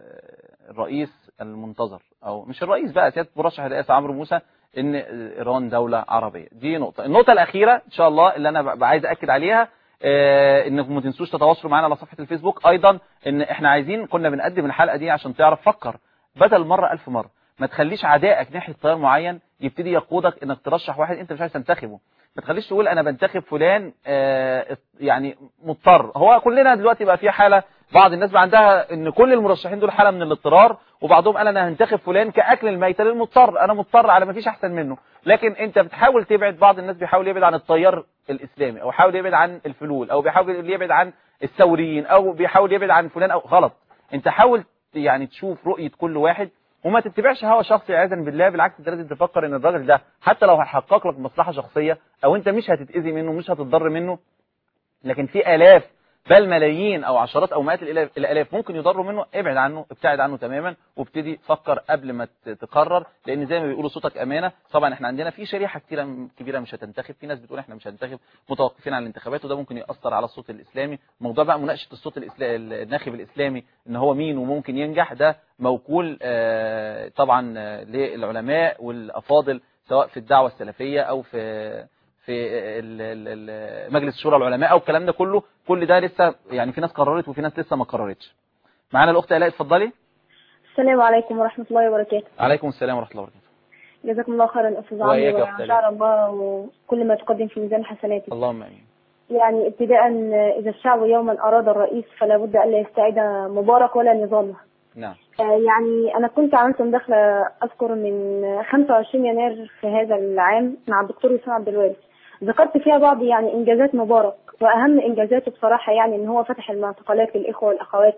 الرئيس المنتظر او مش الرئيس بقى سيادة مرشح الرئاسة عمرو موسى ان ايران دولة عربية دي نقطة النقطة الاخيرة ان شاء الله اللي انا ببقى عايز اكد عليها آه، انكم ما تنسوش تتواصلوا معانا على صفحة الفيسبوك ايضا ان احنا عايزين كنا بنقدم الحلقة دي عشان تعرف فكر بدل مرة الف مرة ما تخليش عدائك ناحية تيار معين يبتدي يقودك انك ترشح واحد انت مش عايز تنتخبه ما تخليش تقول انا بنتخب فلان آه، يعني مضطر هو كلنا دلوقتي بقى في حالة بعض الناس بقى عندها ان كل المرشحين دول حالة من الاضطرار وبعضهم قال انا هنتخب فلان كاكل الميتة للمضطر انا مضطر على ما فيش احسن منه لكن انت بتحاول تبعد بعض الناس بيحاول يبعد عن التيار الاسلامي او بيحاول يبعد عن الفلول او بيحاول يبعد عن الثوريين او بيحاول يبعد عن فلان او غلط انت حاول يعني تشوف رؤية كل واحد وما تتبعش هوى شخصي عياذا بالله بالعكس انت لازم تفكر ان الراجل ده حتى لو هيحقق لك مصلحة شخصية او انت مش هتتأذي منه مش هتتضر منه لكن في آلاف بل ملايين او عشرات او مئات الآلاف- الالاف ممكن يضروا منه ابعد عنه ابتعد عنه تماما وابتدي فكر قبل ما ت- تقرر لان زي ما بيقولوا صوتك امانه طبعا احنا عندنا في شريحه كتيره كبيره مش هتنتخب في ناس بتقول احنا مش هنتخب متوقفين عن الانتخابات وده ممكن ياثر على الصوت الاسلامي موضوع بقى مناقشه الصوت الإسلا... الناخب الاسلامي ان هو مين وممكن ينجح ده موكول آه، طبعا آه، للعلماء والافاضل سواء في الدعوه السلفيه او في في ال- ال- ال- مجلس شورى العلماء او الكلام ده كله كل ده لسه يعني في ناس قررت وفي ناس لسه ما قررتش معانا الاخت الاء اتفضلي السلام عليكم ورحمة الله وبركاته عليكم السلام ورحمه الله وبركاته جزاكم الله خيرا أستاذ وإياك عمرو يا أخت وإن شاء الله وكل ما تقدم في ميزان حسناتك اللهم امين يعني ابتداء إذا الشعب يوما أراد الرئيس فلا بد ألا يستعيد مبارك ولا نظامه نعم آه، يعني أنا كنت عملت مداخلة أذكر من 25 يناير في هذا العام مع الدكتور يوسف عبد الوارث ذكرت فيها بعض يعني إنجازات مبارك وأهم إنجازاته بصراحة يعني إن هو فتح المعتقلات للإخوة والأخوات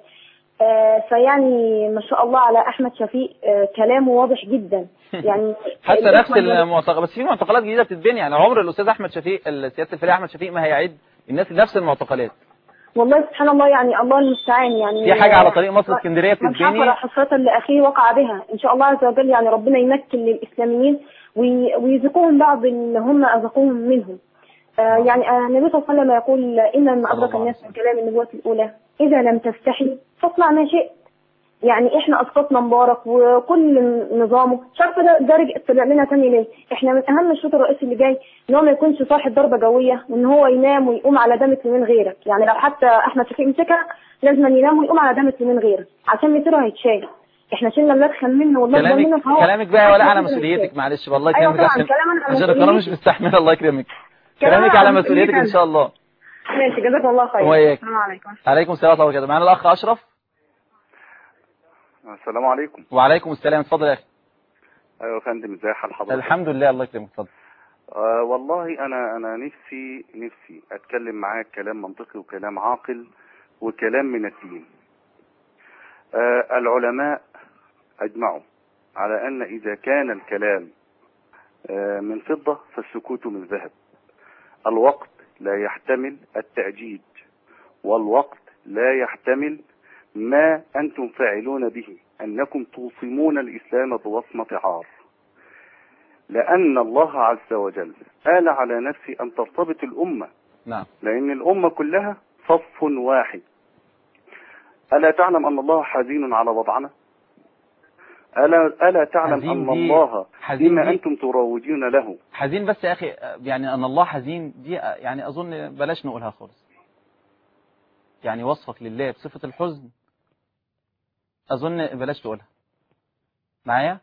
آه، فيعني ما شاء الله على أحمد شفيق آه، كلامه واضح جدا يعني حتى الإخوة نفس اللي- المعتقل بس في معتقلات جديده بتتبني يعني عمر الاستاذ احمد شفيق سياده الفريق احمد شفيق ما هيعيد الناس نفس المعتقلات والله سبحان الله يعني الله المستعان يعني في حاجه على طريق مصر اسكندريه من بتتبني حفر حفرة لأخيه وقع بها إن شاء الله عز وجل يعني ربنا يمكن للإسلاميين وي- ويذوقوهم بعض اللي هم أذقوهم منهم آه يعني آه، النبي صلى الله عليه وسلم يقول إن ما أدرك الناس من كلام النبوة الأولى إذا لم تستحي فاصنع ما شئت يعني احنا اسقطنا مبارك وكل نظامه مش عارفه ده ده رجع طلع لنا تاني ليه احنا من اهم الشوط الرئيسي اللي جاي ان هو ما يكونش صاحب ضربه جويه وان هو ينام ويقوم على دم من غيرك يعني لو حتى احمد شفيق مسكها لازم ينام ويقوم على دم من غيرك عشان مصيره هيتشال احنا شلنا المدخل منه والمدخل منه كلامك فهو كلامك بقى ولا على مصيره مسؤوليتك هيتشال. معلش والله أيوة كلامك طبعاً، عشان كلام أنا على عشان القناه مش مسؤوليتي. مستحمله الله يكرمك كلام كلامك على على مسؤوليتك ان مسؤوليتي شاء الله ماشي جزاك الله خير وإياك. السلام عليكم عليكم السلام ورحمه الله وبركاته معانا الاخ اشرف السلام عليكم وعليكم السلام اتفضل يا اخي ايوه يا فندم ازي حال حضرتك الحمد لله الله يكرمك اتفضل آه والله انا انا نفسي نفسي اتكلم معاك كلام منطقي وكلام عاقل وكلام من الدين آه العلماء اجمعوا على ان اذا كان الكلام آه من فضة فالسكوت من ذهب الوقت لا يحتمل التأجيج والوقت لا يحتمل ما أنتم فاعلون به أنكم توصمون الإسلام بوصمة عار لأن الله عز وجل قال على نفسه أن ترتبط الأمة نعم لأن الأمة كلها صف واحد ألا تعلم أن الله حزين على وضعنا ألا, ألا تعلم حزين أن دي- الله حزين بما دي- أنتم تروجون له حزين بس يا اخي يعني ان الله حزين دي يعني اظن بلاش نقولها خالص يعني وصفك لله بصفة الحزن اظن بلاش تقولها معايا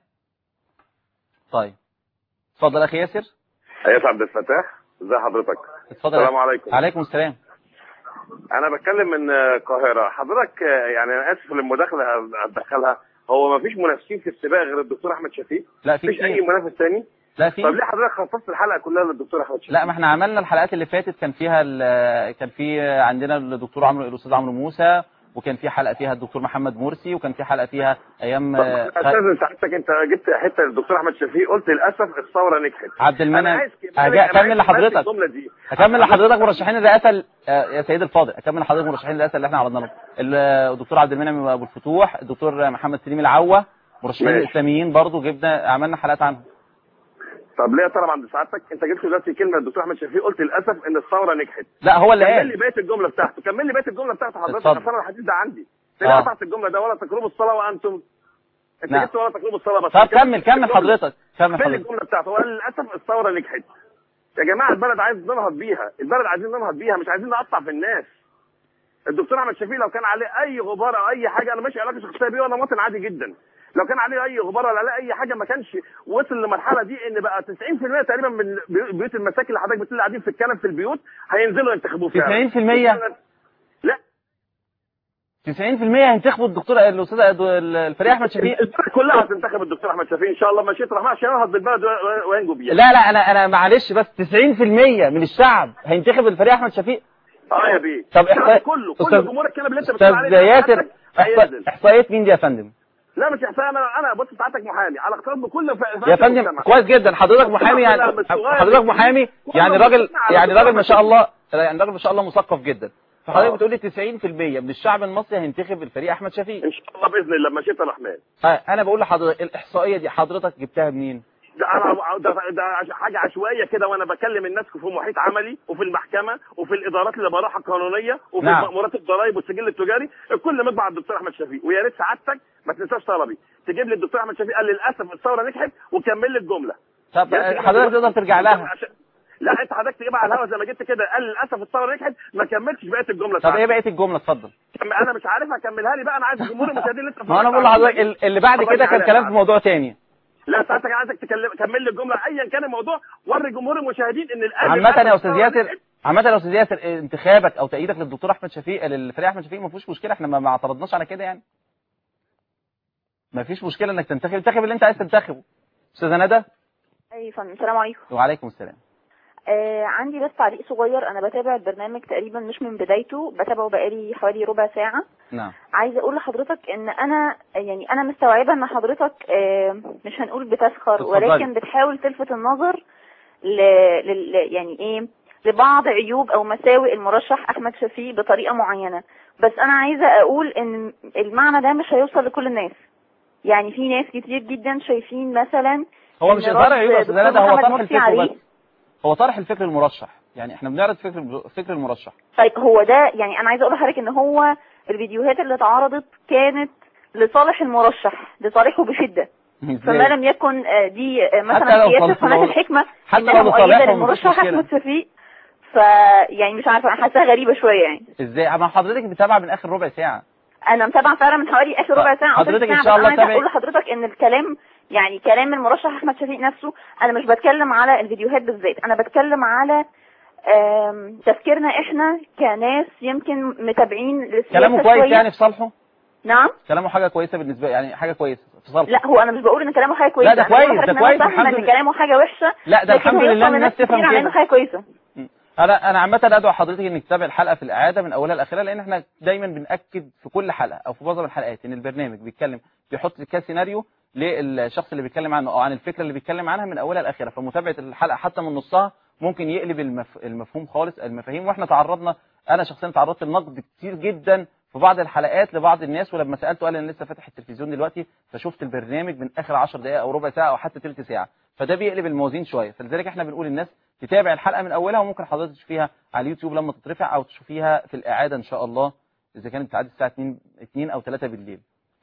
طيب اتفضل اخي ياسر ايوه عبد الفتاح ازي حضرتك اتفضل السلام عليكم عليكم السلام انا بتكلم من القاهره حضرتك آه، يعني انا اسف للمداخله اتدخلها هو ما فيش منافسين في السباق غير الدكتور احمد شفيق لا في مفيش اي كتير منافس تاني لا في طب ليه حضرتك خصصت الحلقه كلها للدكتور احمد شفيق لا ما احنا عملنا الحلقات اللي فاتت كان فيها ال- كان في عندنا الدكتور عمرو الاستاذ عمرو موسى وكان في حلقه فيها الدكتور محمد مرسي وكان في حلقه فيها ايام طب آه، خ- استاذ سعادتك انت جبت حته للدكتور احمد شفيق قلت للاسف الثوره نجحت عبد انا المنعم عايز كمالك- أجا- أنا عايز اكمل كمالك لحضرتك الجمله دي اكمل لحضرتك مرشحين الرئاسه ال- آه، يا سيد الفاضل اكمل لحضرتك مرشحين الرئاسه اللي احنا عرضنا لهم ال- الدكتور عبد المنعم ابو الفتوح الدكتور محمد سليم العوه مرشحين ماشي. الاسلاميين برضو جبنا عملنا حلقات عنهم طب ليه طبعا عند سعادتك انت جبت دلوقتي كلمه للدكتور احمد شفيق قلت للاسف ان الثوره نجحت لا هو اللي كمل قال لي بقيه الجمله بتاعته كمل لي بقيه الجمله بتاعته حضرتك اتفضل. اصل انا الحديث ده عندي آه. ليه قطعت الجمله ده ولا تقربوا الصلاه وانتم انت نعم. جبت ولا تقربوا الصلاه بس طب كمل كمل حضرتك كمل كمل حضرتك الجمله بتاعته هو للاسف الثوره نجحت يا جماعه البلد عايز ننهض بيها البلد عايزين ننهض بيها مش عايزين نقطع في الناس الدكتور احمد شفيق لو كان عليه اي غبار او اي حاجه انا ماشي علاقه شخصيه بيه وانا مواطن عادي جدا لو كان عليه اي غبار ولا عليه اي حاجه ما كانش وصل للمرحله دي ان بقى 90% تقريبا من بيو- بيوت المساكن اللي حضرتك بتقول قاعدين في الكنب في البيوت هينزلوا ينتخبوه فعلا 90% لا 90% هينتخبوا الدكتور الاستاذ الفريق احمد شفيق البلد كلها هتنتخب الدكتور احمد شفيق ان شاء الله مشيئه الرحمن عشان ينهض بالبلد و- وينجو بيها لا لا انا انا معلش بس 90% من الشعب هينتخب الفريق احمد شفيق اه يا بيه طب الشعب إحصاء- كله كل أستاذ- جمهور الكلام اللي انت بتقول عليه استاذ ده ياسر حضرتك إحصاء- هينزل. احصائيه مين دي يا فندم لا مش احسان انا انا بص ساعتك محامي على اختلاط بكل ف- يا فئات فندم المجتمع. كويس جدا حضرتك محامي يعني لا، مش صغير. حضرتك محامي كله يعني راجل مجتمع على يعني فكرة. راجل ما شاء الله يعني راجل ما شاء الله مثقف جدا فحضرتك آه. بتقول لي 90% من الشعب المصري هينتخب الفريق احمد شفيق ان شاء الله باذن الله مشيئه الرحمن آه، انا بقول لحضرتك الاحصائيه دي حضرتك جبتها منين ده انا ده, ده عش- حاجه عشوائيه كده وانا بكلم الناس في محيط عملي وفي المحكمه وفي الادارات اللي براحه القانونيه وفي نعم. مأمورات الضرائب والسجل التجاري الكل مطبع على الدكتور احمد شفيق ويا ريت سعادتك ما تنساش طلبي تجيب لي الدكتور احمد شفيق قال للاسف الثوره نجحت وكمل لي الجمله طب يا ريت حضرتك تقدر ترجع لها عشان- لا انت حضرتك تجيبها على الهوا زي ما جبت كده قال للاسف الثوره نجحت ما كملتش بقيه الجمله طب ايه بتاعتك. بقيه الجمله اتفضل انا مش عارفها اكملها لي بقى انا عايز الجمهور المشاهدين اللي انت ما انا بقول لحضرتك ال- اللي بعد كده كان كلام في موضوع تاني لا ساعتك انا عايزك تكلم كمل لي الجمله ايا كان الموضوع وري جمهور المشاهدين ان الان عامة يا استاذ الثورة ياسر نجحت. عامة يا استاذ ياسر انتخابك او تأييدك للدكتور احمد شفيق للفريق احمد شفيق ما فيهوش مشكلة احنا ما ما اعترضناش على كده يعني ما فيش مشكلة انك تنتخب انتخب اللي انت عايز تنتخبه استاذة ندى اي فندم السلام عليكم وعليكم السلام آه عندي بس تعليق صغير انا بتابع البرنامج تقريبا مش من بدايته بتابعه بقالي حوالي ربع ساعه نعم عايزه اقول لحضرتك ان انا يعني انا مستوعبه ان حضرتك آه مش هنقول بتسخر اتفضلي. ولكن بتحاول تلفت النظر ل... ل... يعني ايه لبعض عيوب او مساوئ المرشح احمد شفيق بطريقه معينه بس انا عايزه اقول ان المعنى ده مش هيوصل لكل الناس يعني في ناس كتير جدا شايفين مثلا هو مش إن اظهار رد عيوب يا استاذة دكتور ندى هو محمد طرح مرسي الفكر عليه بس هو طرح الفكر المرشح يعني احنا بنعرض فكر فكر المرشح طيب هو ده يعني انا عايزه اقول لحضرتك ان هو الفيديوهات اللي اتعرضت كانت لصالح المرشح لصالحه بشده فما ازاي لم يكن آه، دي آه، حتى مثلا لو سياسه صل- قناه لو- الحكمه حتى انها لو مؤيده لصالحهم مفيش للمرشح مشكلة. احمد شفيق ف يعني مش عارفه انا حاساها غريبه شويه يعني ازاي ما حضرتك متابعه من اخر ربع ساعه انا متابعه فعلا من حوالي اخر ربع ساعه او حضرتك تلت إن ساعه شاء بس الله انا عايزه تابعي- اقول لحضرتك ان الكلام يعني كلام المرشح احمد شفيق نفسه انا مش بتكلم على الفيديوهات بالذات انا بتكلم على آم، تفكيرنا احنا كناس يمكن متابعين للسياسه كلامه كويس شوية. يعني في صالحه نعم كلامه حاجه كويسه بالنسبه يعني حاجه كويسه في صالحه لا هو انا مش بقول ان كلامه حاجه كويسه لا، ده أنا بقول كويس، لحضرتك ده إن أنا كويس، فاهمة الحمد ان لله. كلامه حاجه وحشه لا، ده لكن الحمد هيوصل لله لناس الناس تفهم كتير على كده. انه حاجه كويسه انا انا عامه ادعو حضرتك انك تتابع الحلقه في الاعاده من اولها لاخرها لان احنا دايما بناكد في كل حلقه او في معظم الحلقات ان البرنامج بيتكلم بيحط كسيناريو للشخص اللي بيتكلم عنه او عن الفكره اللي بيتكلم عنها من اولها لاخرها فمتابعه الحلقه حتى من نصها ممكن يقلب المف... المفهوم خالص المفاهيم واحنا تعرضنا انا شخصيا تعرضت لنقد كتير جدا في بعض الحلقات لبعض الناس ولما سالته قال انا لسه فاتح التلفزيون دلوقتي فشفت البرنامج من اخر 10 دقائق او ربع ساعه او حتى ثلث ساعه فده بيقلب الموازين شويه فلذلك احنا بنقول للناس تتابع الحلقه من اولها وممكن حضرتك تشوفيها على اليوتيوب لما تترفع او تشوفيها في الاعاده ان شاء الله اذا كانت بتعدي الساعه 2 2 او 3 بالليل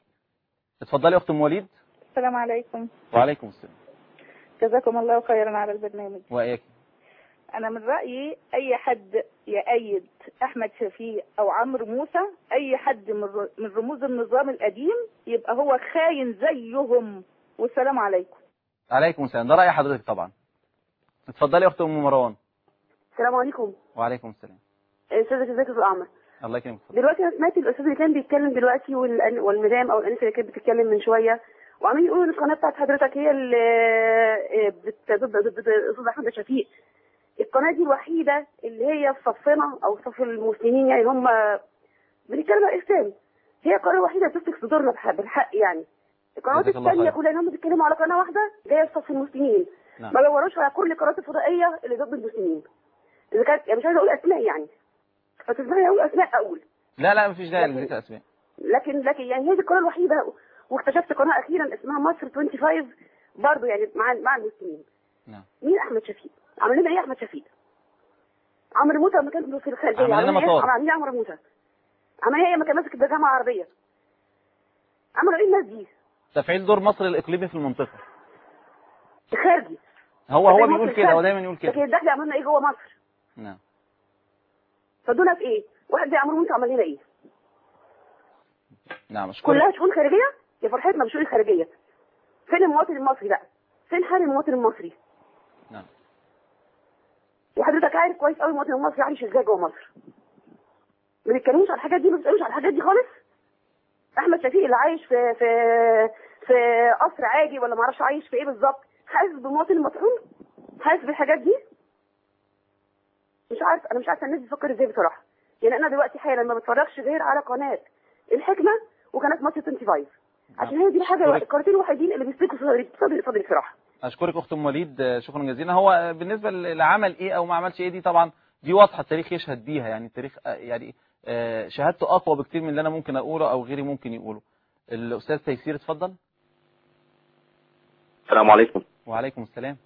اتفضلي يا اخت ام وليد السلام عليكم وعليكم السلام جزاكم الله خيرا على البرنامج واياك انا من رايي اي حد يأيد احمد شفيق او عمرو موسى اي حد من ر- من رموز النظام القديم يبقى هو خاين زيهم والسلام عليكم عليكم السلام ده راي حضرتك طبعا اتفضلي يا اخت ام مروان السلام عليكم وعليكم السلام استاذة ازيك يا الاعمى الله يكرمك دلوقتي انا سمعت الاستاذ اللي كان بيتكلم دلوقتي والأن- والمدام او الانسه اللي كانت بتتكلم من شويه وعمالين يقولوا ان القناه بتاعت حضرتك هي اللي آه، بت- ضد ضد ضد الاستاذ احمد شفيق القناه دي الوحيده اللي هي في صفنا او صف المسلمين يعني هم بنتكلم عن الاسلام هي القناه الوحيده اللي بتمسك صدورنا بح- بالحق يعني القنوات جزاك الله الثانيه خير. كلها ان هم بيتكلموا على قناه واحده جايه في صف المسلمين نعم. ما دوروش على كل القنوات الفضائيه اللي ضد المسلمين اذا كانت يعني مش عايزه اقول اسماء يعني فتسمعني اقول اسماء اقول لا لا مفيش داعي لذكر اسماء لكن لكن يعني هي دي القناه الوحيده واكتشفت قناه اخيرا اسمها مصر 25 برضه يعني مع مع المسلمين نعم. مين احمد شفيق عمل لنا ايه احمد شفيق عمرو موسى لما كان في الخارجيه عمل لنا عمل ايه مطار. عمل ايه عمرو موسى عمل ايه لما كان ماسك الجامعه العربيه عملوا ايه الناس دي تفعيل دور مصر الاقليمي في المنطقه الخارجي هو هو لكن بيقول مصر كده هو الخارجي. دايما يقول لكن كده الداخلي عمل لنا ايه جوه مصر نعم فدول في ايه واحد زي عمرو موسى عمل لنا ايه نعم اشكرك كلها شؤون خارجيه يا فرحتنا بشؤون خارجيه فين المواطن المصري بقى فين حال المواطن المصري نعم. وحضرتك عارف كويس قوي المواطن المصري عايش ازاي جوه مصر ما بيتكلموش على الحاجات دي ما بيتكلموش على الحاجات دي خالص احمد شفيق اللي عايش في في في قصر عادي ولا ما اعرفش عايش في ايه بالظبط حاسس بالمواطن المطحون حاسس بالحاجات دي مش عارف انا مش عارفه الناس بتفكر ازاي بصراحه يعني انا دلوقتي حالا ما بتفرجش غير على قناه الحكمه وقناه مصر 25 عشان هي دي الحاجه أشكرك. القناتين الوحيدين اللي بيسلكوا صدري صدري صدري بصراحه اشكرك اخت ام وليد آه، شكرا جزيلا هو آه، بالنسبه لعمل ايه او ما عملش ايه دي طبعا دي واضحه التاريخ يشهد بيها يعني التاريخ آه، يعني آه، شهادته اقوى بكتير من اللي انا ممكن اقوله او غيري ممكن يقوله الاستاذ تيسير اتفضل السلام عليكم وعليكم السلام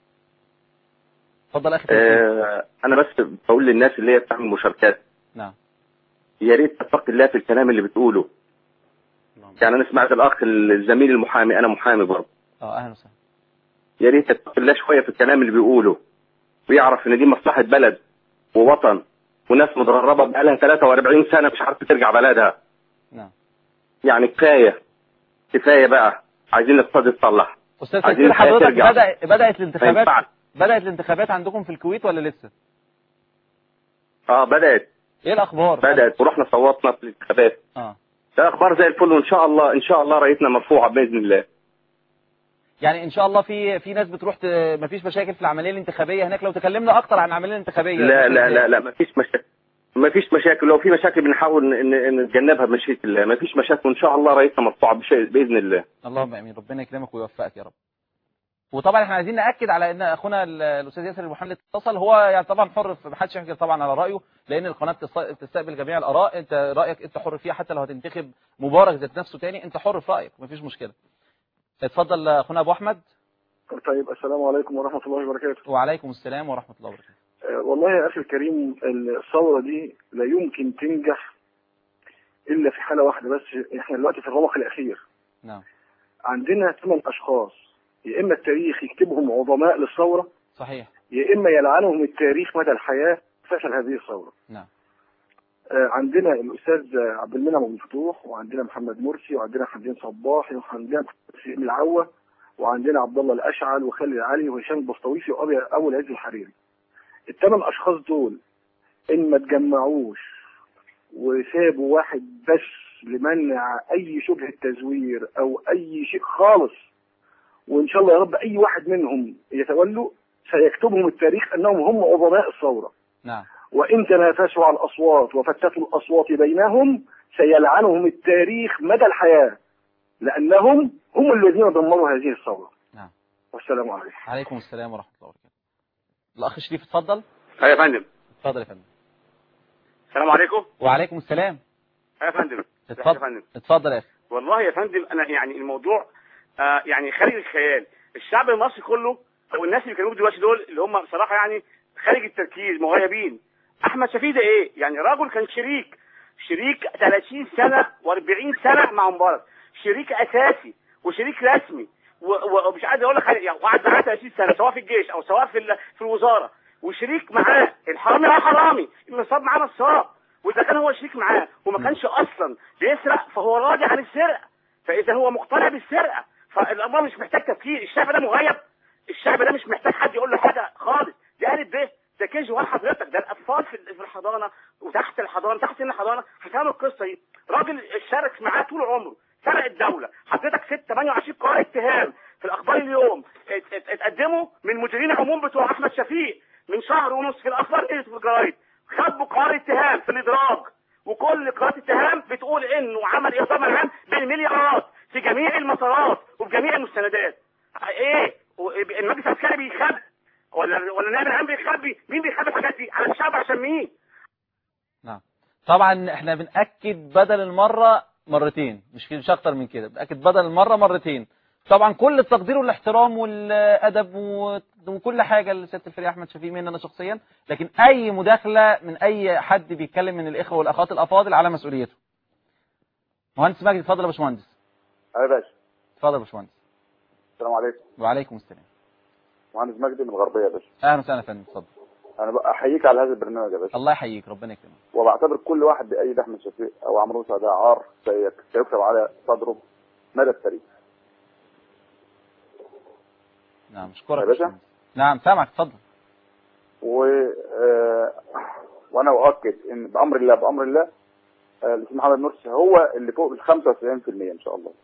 اتفضل اخي تيسير آه انا بس بقول للناس اللي هي بتعمل مشاركات نعم يا ريت تتقي الله في الكلام اللي بتقوله يعني انا سمعت الاخ الزميل المحامي انا محامي برضه اه اهلا وسهلا يا ريت تتقي الله شويه في الكلام اللي بيقوله ويعرف ان دي مصلحه بلد ووطن وناس متغربه بقالها 43 سنه مش عارفه ترجع بلدها نعم يعني كفايه كفايه بقى عايزين الاقتصاد يتصلح استاذ عايزين تيسير الحياة حضرتك ترجع. بدا بدات ما الانتخابات ينفعش. بدات الانتخابات عندكم في الكويت ولا لسه اه بدات ايه الاخبار بدات ورحنا صوتنا في الانتخابات اه ده اخبار زي الفل وان شاء الله ان شاء الله رايتنا مرفوعه باذن الله يعني ان شاء الله في في ناس بتروح ت... مفيش مشاكل في العمليه الانتخابيه هناك لو تكلمنا اكتر عن العمليه الانتخابيه لا لا لا لا مفيش مشاكل مفيش مشاكل لو في مشاكل بنحاول ن- ن- نتجنبها بمشيئه الله مفيش مشاكل وان شاء الله رايتنا مرفوعه بشيء باذن الله اللهم امين ربنا يكرمك ويوفقك يا رب وطبعا احنا عايزين ناكد على ان اخونا ال- الاستاذ ياسر المحمد اتصل هو يعني طبعا حر في محدش يحكي طبعا على رايه لان القناه بتص- بتستقبل جميع الاراء انت رايك انت حر فيها حتى لو هتنتخب مبارك ذات نفسه تاني انت حر في رايك مفيش مشكله اتفضل اخونا ابو احمد طيب السلام عليكم ورحمة الله وبركاته وعليكم السلام ورحمه الله وبركاته آه، والله يا أخي الكريم الثورة دي لا يمكن تنجح الا في حاله واحده بس احنا دلوقتي في الرمق الاخير نعم عندنا ثمان اشخاص يا اما التاريخ يكتبهم عظماء للثوره صحيح يا اما يلعنهم التاريخ مدى الحياه فشل هذه الثوره نعم آه، عندنا الاستاذ عبد المنعم ابو الفتوح وعندنا محمد مرسي وعندنا حمدين صباح وعندنا سليم العوه وعندنا عبد الله الاشعل وخالد علي وهشام البسطويسي وابي ابو العز الحريري الثمان اشخاص دول ان ما تجمعوش وسابوا واحد بس لمنع اي شبهه تزوير او اي شيء خالص وان شاء الله يا رب اي واحد منهم يتولوا سيكتبهم التاريخ انهم هم عظماء الثوره نعم وإن تنافسوا على الأصوات وفتتوا الأصوات بينهم سيلعنهم التاريخ مدى الحياة لأنهم هم الذين دمروا هذه الثورة نعم. والسلام عليكم عليكم السلام ورحمة الله وبركاته الأخ شريف اتفضل يا فندم اتفضل يا فندم السلام عليكم وعليكم السلام يا فندم يا اتفضل فندم اتفضل يا أخي والله يا فندم انا يعني الموضوع آه يعني خارج الخيال الشعب المصري كله او الناس اللي كانوا دلوقتي دول اللي هم بصراحه يعني خارج التركيز مغيبين احمد شفيق ده ايه يعني راجل كان شريك شريك 30 سنه و40 سنه مع مبارك شريك اساسي وشريك رسمي و- و- ومش عايز اقول لك حاجة، يعني وقعد معاه 30 سنه سواء في الجيش او سواء في ال- في الوزاره وشريك معاه الحرامي هو حرامي النصاب معاه نصاب واذا كان هو شريك معاه وما كانش اصلا بيسرق فهو راضي عن السرقه فاذا هو مقتنع بالسرقه فالامر مش محتاج تفكير الشعب ده مغيب الشعب ده مش محتاج حد يقول له حاجه خالص ده الف ب ده كي جي حضرتك ده الاطفال في في الحضانه وتحت الحضانه تحت سن الحضانه هيفهموا القصه دي راجل شارك معاه طول عمره سرق الدوله حضرتك ست 28 قرار اتهام في الاخبار اليوم ات- ات- اتقدموا من مديرين العموم بتوع احمد شفيق من شهر ونص في الاخبار ايه في الجرايد خبوا قرار اتهام في الادراج وكل قرارات اتهام بتقول انه عمل اصابه العام بالمليارات في جميع المسارات وفي جميع المستندات ايه و- المجلس العسكري بيخبي ولا ولا النائب العام بيخبي مين بيخبي الحاجات دي على الشعب عشان مين نعم طبعا احنا بنأكد بدل المرة مرتين مش كده مش اكتر من كده بنأكد بدل المرة مرتين طبعا كل التقدير والاحترام والادب و- وكل حاجه لسياده الفريق احمد شفيق مني انا شخصيا لكن اي مداخله من اي حد بيتكلم من الاخوه والاخوات الافاضل على مسؤوليته مهندس مجدي اتفضل يا باشمهندس يا باشا اتفضل يا باشمهندس السلام عليكم وعليكم السلام مهندس مجدي من الغربيه يا باشا اهلا وسهلا يا فندم اتفضل انا بقى احييك على هذا البرنامج يا باشا الله يحييك ربنا يكرمك وبعتبر كل واحد بايد احمد شفيق او عمرو موسى ده عار سيك- سيكتب على صدره مدى التاريخ نعم اشكرك يا باشا. باشمهندس. نعم سامعك اتفضل و آه، وانا اؤكد ان بامر الله بامر الله آه، الاستاذ محمد مرسي هو اللي فوق ال 95% ان شاء الله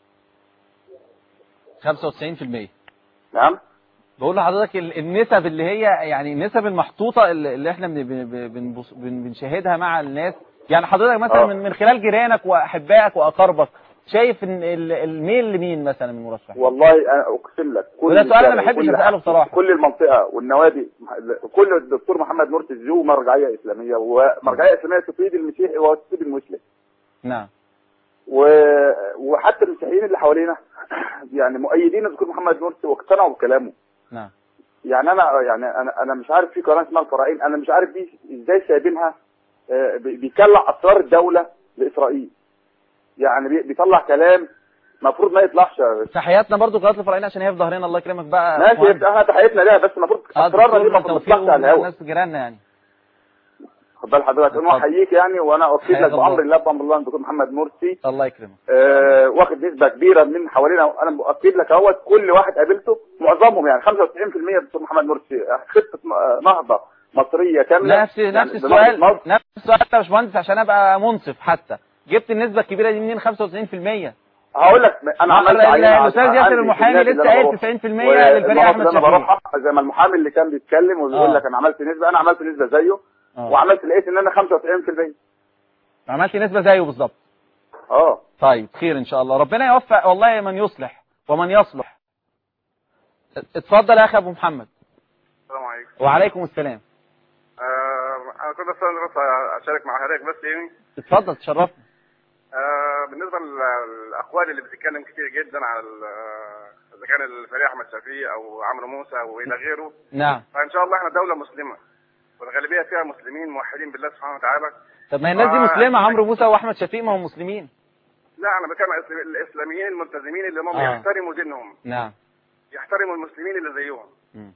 95% نعم بقول لحضرتك ال- النسب اللي هي يعني النسب المحطوطه اللي اللي احنا بن- بن- بنبص- بن- بنشاهدها مع الناس يعني حضرتك مثلا آه. من من خلال جيرانك واحبائك واقاربك شايف ان ال- الميل لمين مثلا من مرشح والله انا اقسم لك كل وده سؤال أنا الشارع ما بحبش وكل- أسأله بصراحة. كل المنطقه والنوادي كل الدكتور محمد مرسي ذو مرجعيه اسلاميه ومرجعيه اسلاميه تفيد المسيحي وتفيد المسلم نعم و... وحتى المسيحيين اللي حوالينا يعني مؤيدين الدكتور محمد مرسي واقتنعوا بكلامه نعم يعني انا يعني انا انا مش عارف في قناه اسمها الفرائين انا مش عارف دي ازاي سايبينها آه، بي- بيطلع اسرار الدوله لاسرائيل يعني بي- بيطلع كلام المفروض ما يطلعش تحياتنا برضو قناه الفرعين عشان هي في ظهرنا الله يكرمك بقى ماشي مهندس. يبقى احنا تحياتنا ليها بس المفروض آه، اسرارنا دي دكتور المفروض توفيق تطلع على الهواء والناس جيراننا يعني خد بال حضرتك انا احييك يعني وانا اؤكد حياك لك الله. بامر الله بامر الله ان دكتور محمد مرسي الله يكرمك آه واخد نسبه كبيره من حوالينا انا مؤكد لك اهوت كل واحد قابلته معظمهم يعني 95% دكتور محمد مرسي خطه م- نهضه مصريه كامله نفس يعني نفس بنهضة السؤال مصر. نفس السؤال يا باشمهندس عشان ابقى منصف حتى جبت النسبه الكبيره دي منين 95% هقول لك انا ما- عملت ال- عينة الأستاذ عندي ياسر في المحامي النادي لسه اللي أنا قايل بروح. 90% للفريق والمواقف أحمد اللي انا شفيق. بروحها زي ما المحامي اللي كان بيتكلم وبيقول آه. لك انا عملت نسبه انا عملت نسبه زيه آه. وعملت لقيت ان انا 95% عملت نسبه زيه بالظبط اه طيب خير ان شاء الله ربنا يوفق والله من يصلح ومن يصلح اتفضل يا اخي ابو محمد السلام عليكم وعليكم السلام آه انا كنت بس بس اشارك مع حضرتك بس يعني اتفضل تشرفنا آه بالنسبه للاقوال اللي بتتكلم كتير جدا على ال- آه، اذا كان الفريق احمد شفيق او عمرو موسى والى غيره نعم فان شاء الله احنا دوله مسلمه والغالبيه فيها مسلمين موحدين بالله سبحانه وتعالى طب ما هي الناس دي آه، مسلمه عمرو موسى واحمد شفيق ما هم مسلمين لا انا بتكلم عن الإسلام- الاسلاميين الملتزمين اللي هم آه. يحترموا دينهم نعم يحترموا المسلمين اللي زيهم مم.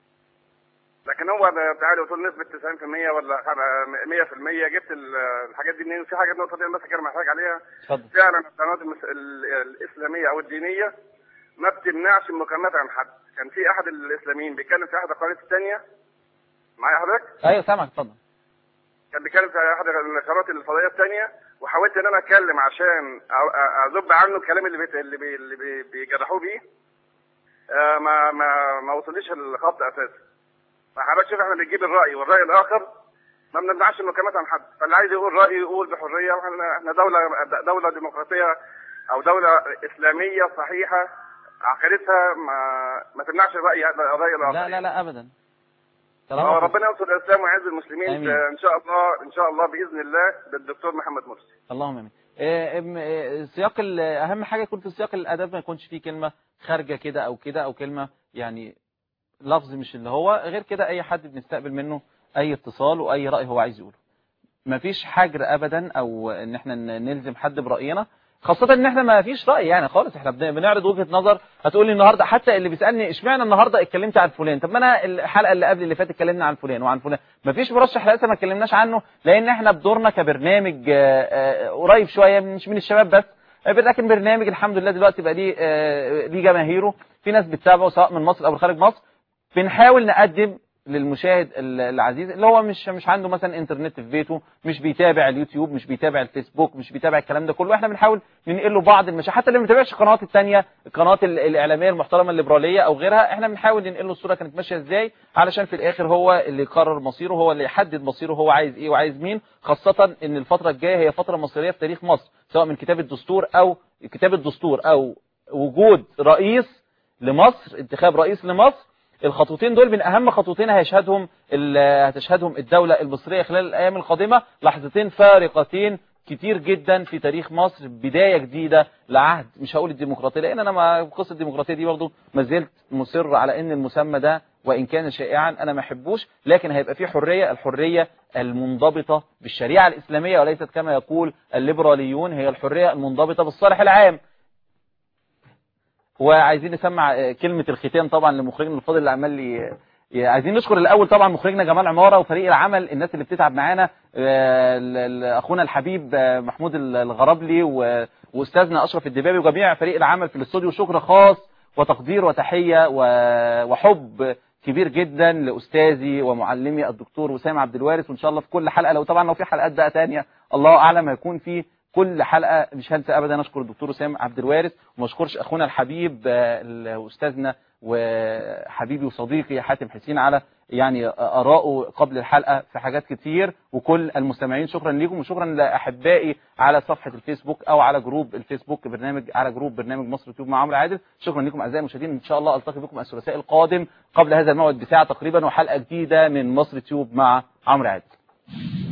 لكن هو ده تعالى تقول نسبه 90% ولا 100% جبت ال- الحاجات دي منين في حاجات نقطه دي بس كده محتاج عليها اتفضل فعلا القنوات المس... ال- الاسلاميه او الدينيه ما بتمنعش المكالمات عن حد كان في احد الاسلاميين بيتكلم في احد القنوات الثانيه معايا حضرتك ايوه سامعك اتفضل كان بيتكلم في احد القنوات الفضائيه الثانيه وحاولت ان انا اتكلم عشان أ- أ- اذب عنه الكلام اللي بيت... اللي, بي... اللي بي... بيجرحوه بيه آه، ما ما ما وصليش الخط اساسا فحضرتك شوف احنا بنجيب الراي والراي الاخر ما بنمنعش المكالمات عن حد فاللي عايز يقول رايه يقول بحريه واحنا احنا دوله دوله ديمقراطيه او دوله اسلاميه صحيحه عقيدتها ما ما تمنعش الراي الراي الاخر لا لا لا ابدا آه، طالما ربنا ينصر الاسلام ويعز المسلمين آمين. آه، ان شاء الله ان شاء الله باذن الله بالدكتور محمد مرسي اللهم امين إيه، إم- إيه، سياق ال- اهم حاجه يكون في سياق الاداب ما يكونش فيه كلمه خارجه كده او كده او كلمه يعني لفظ مش اللي هو غير كده اي حد بنستقبل منه اي اتصال واي راي هو عايز يقوله مفيش حجر ابدا او ان احنا ن- نلزم حد براينا خاصة ان احنا ما فيش رأي يعني خالص احنا بن- بنعرض وجهة نظر هتقول لي النهاردة حتى اللي بيسألني اشمعنى النهاردة اتكلمت عن فلان طب ما انا الحلقة اللي قبل اللي فاتت اتكلمنا عن فلان وعن فلان ما فيش مرشح لسه ما اتكلمناش عنه لان احنا بدورنا كبرنامج آه، آه، قريب شوية مش من الشباب بس آه، لكن برنامج الحمد لله دلوقتي بقى ليه آه، ليه جماهيره في ناس بتتابعه سواء من مصر او من خارج مصر بنحاول نقدم للمشاهد ال- العزيز اللي هو مش مش عنده مثلا انترنت في بيته مش بيتابع اليوتيوب مش بيتابع الفيسبوك مش بيتابع الكلام ده كله احنا بنحاول ننقل له بعض المشاهد حتى اللي ما بيتابعش القنوات الثانيه القنوات ال- الاعلاميه المحترمه الليبراليه او غيرها احنا بنحاول ننقل له الصوره كانت ماشيه ازاي علشان في الاخر هو اللي يقرر مصيره هو اللي يحدد مصيره هو عايز ايه وعايز مين خاصه ان الفتره الجايه هي فتره مصيريه في تاريخ مصر سواء من كتابه دستور او كتابه دستور او وجود رئيس لمصر انتخاب رئيس لمصر الخطوتين دول من اهم خطوتين هيشهدهم ال- هتشهدهم الدولة المصرية خلال الايام القادمة لحظتين فارقتين كتير جدا في تاريخ مصر بداية جديدة لعهد مش هقول الديمقراطية لان انا ما قصة الديمقراطية دي برضو ما زلت مصر على ان المسمى ده وان كان شائعا انا ما احبوش لكن هيبقى فيه حرية الحرية المنضبطة بالشريعة الاسلامية وليست كما يقول الليبراليون هي الحرية المنضبطة بالصالح العام وعايزين نسمع آه، كلمة الختام طبعا لمخرجنا الفاضل اللي عمال لي ي- عايزين نشكر الاول طبعا مخرجنا جمال عماره وفريق العمل الناس اللي بتتعب معانا آه، ال- ال- اخونا الحبيب آه، محمود ال- الغربلي و- واستاذنا اشرف الدبابي وجميع فريق العمل في الاستوديو شكر خاص وتقدير وتحيه و- وحب كبير جدا لاستاذي ومعلمي الدكتور وسام عبد الوارث وان شاء الله في كل حلقه لو طبعا لو في حلقات بقى تانية الله اعلم هيكون في كل حلقه مش هنسى ابدا اشكر الدكتور وسام عبد الوارث وما اشكرش اخونا الحبيب آه، ال- استاذنا وحبيبي وصديقي حاتم حسين على يعني ارائه قبل الحلقه في حاجات كتير وكل المستمعين شكرا لكم وشكرا لاحبائي على صفحه الفيسبوك او على جروب الفيسبوك برنامج على جروب برنامج مصر تيوب مع عمرو عادل شكرا لكم اعزائي المشاهدين ان شاء الله التقي بكم الثلاثاء القادم قبل هذا الموعد بساعه تقريبا وحلقه جديده من مصر تيوب مع عمرو عادل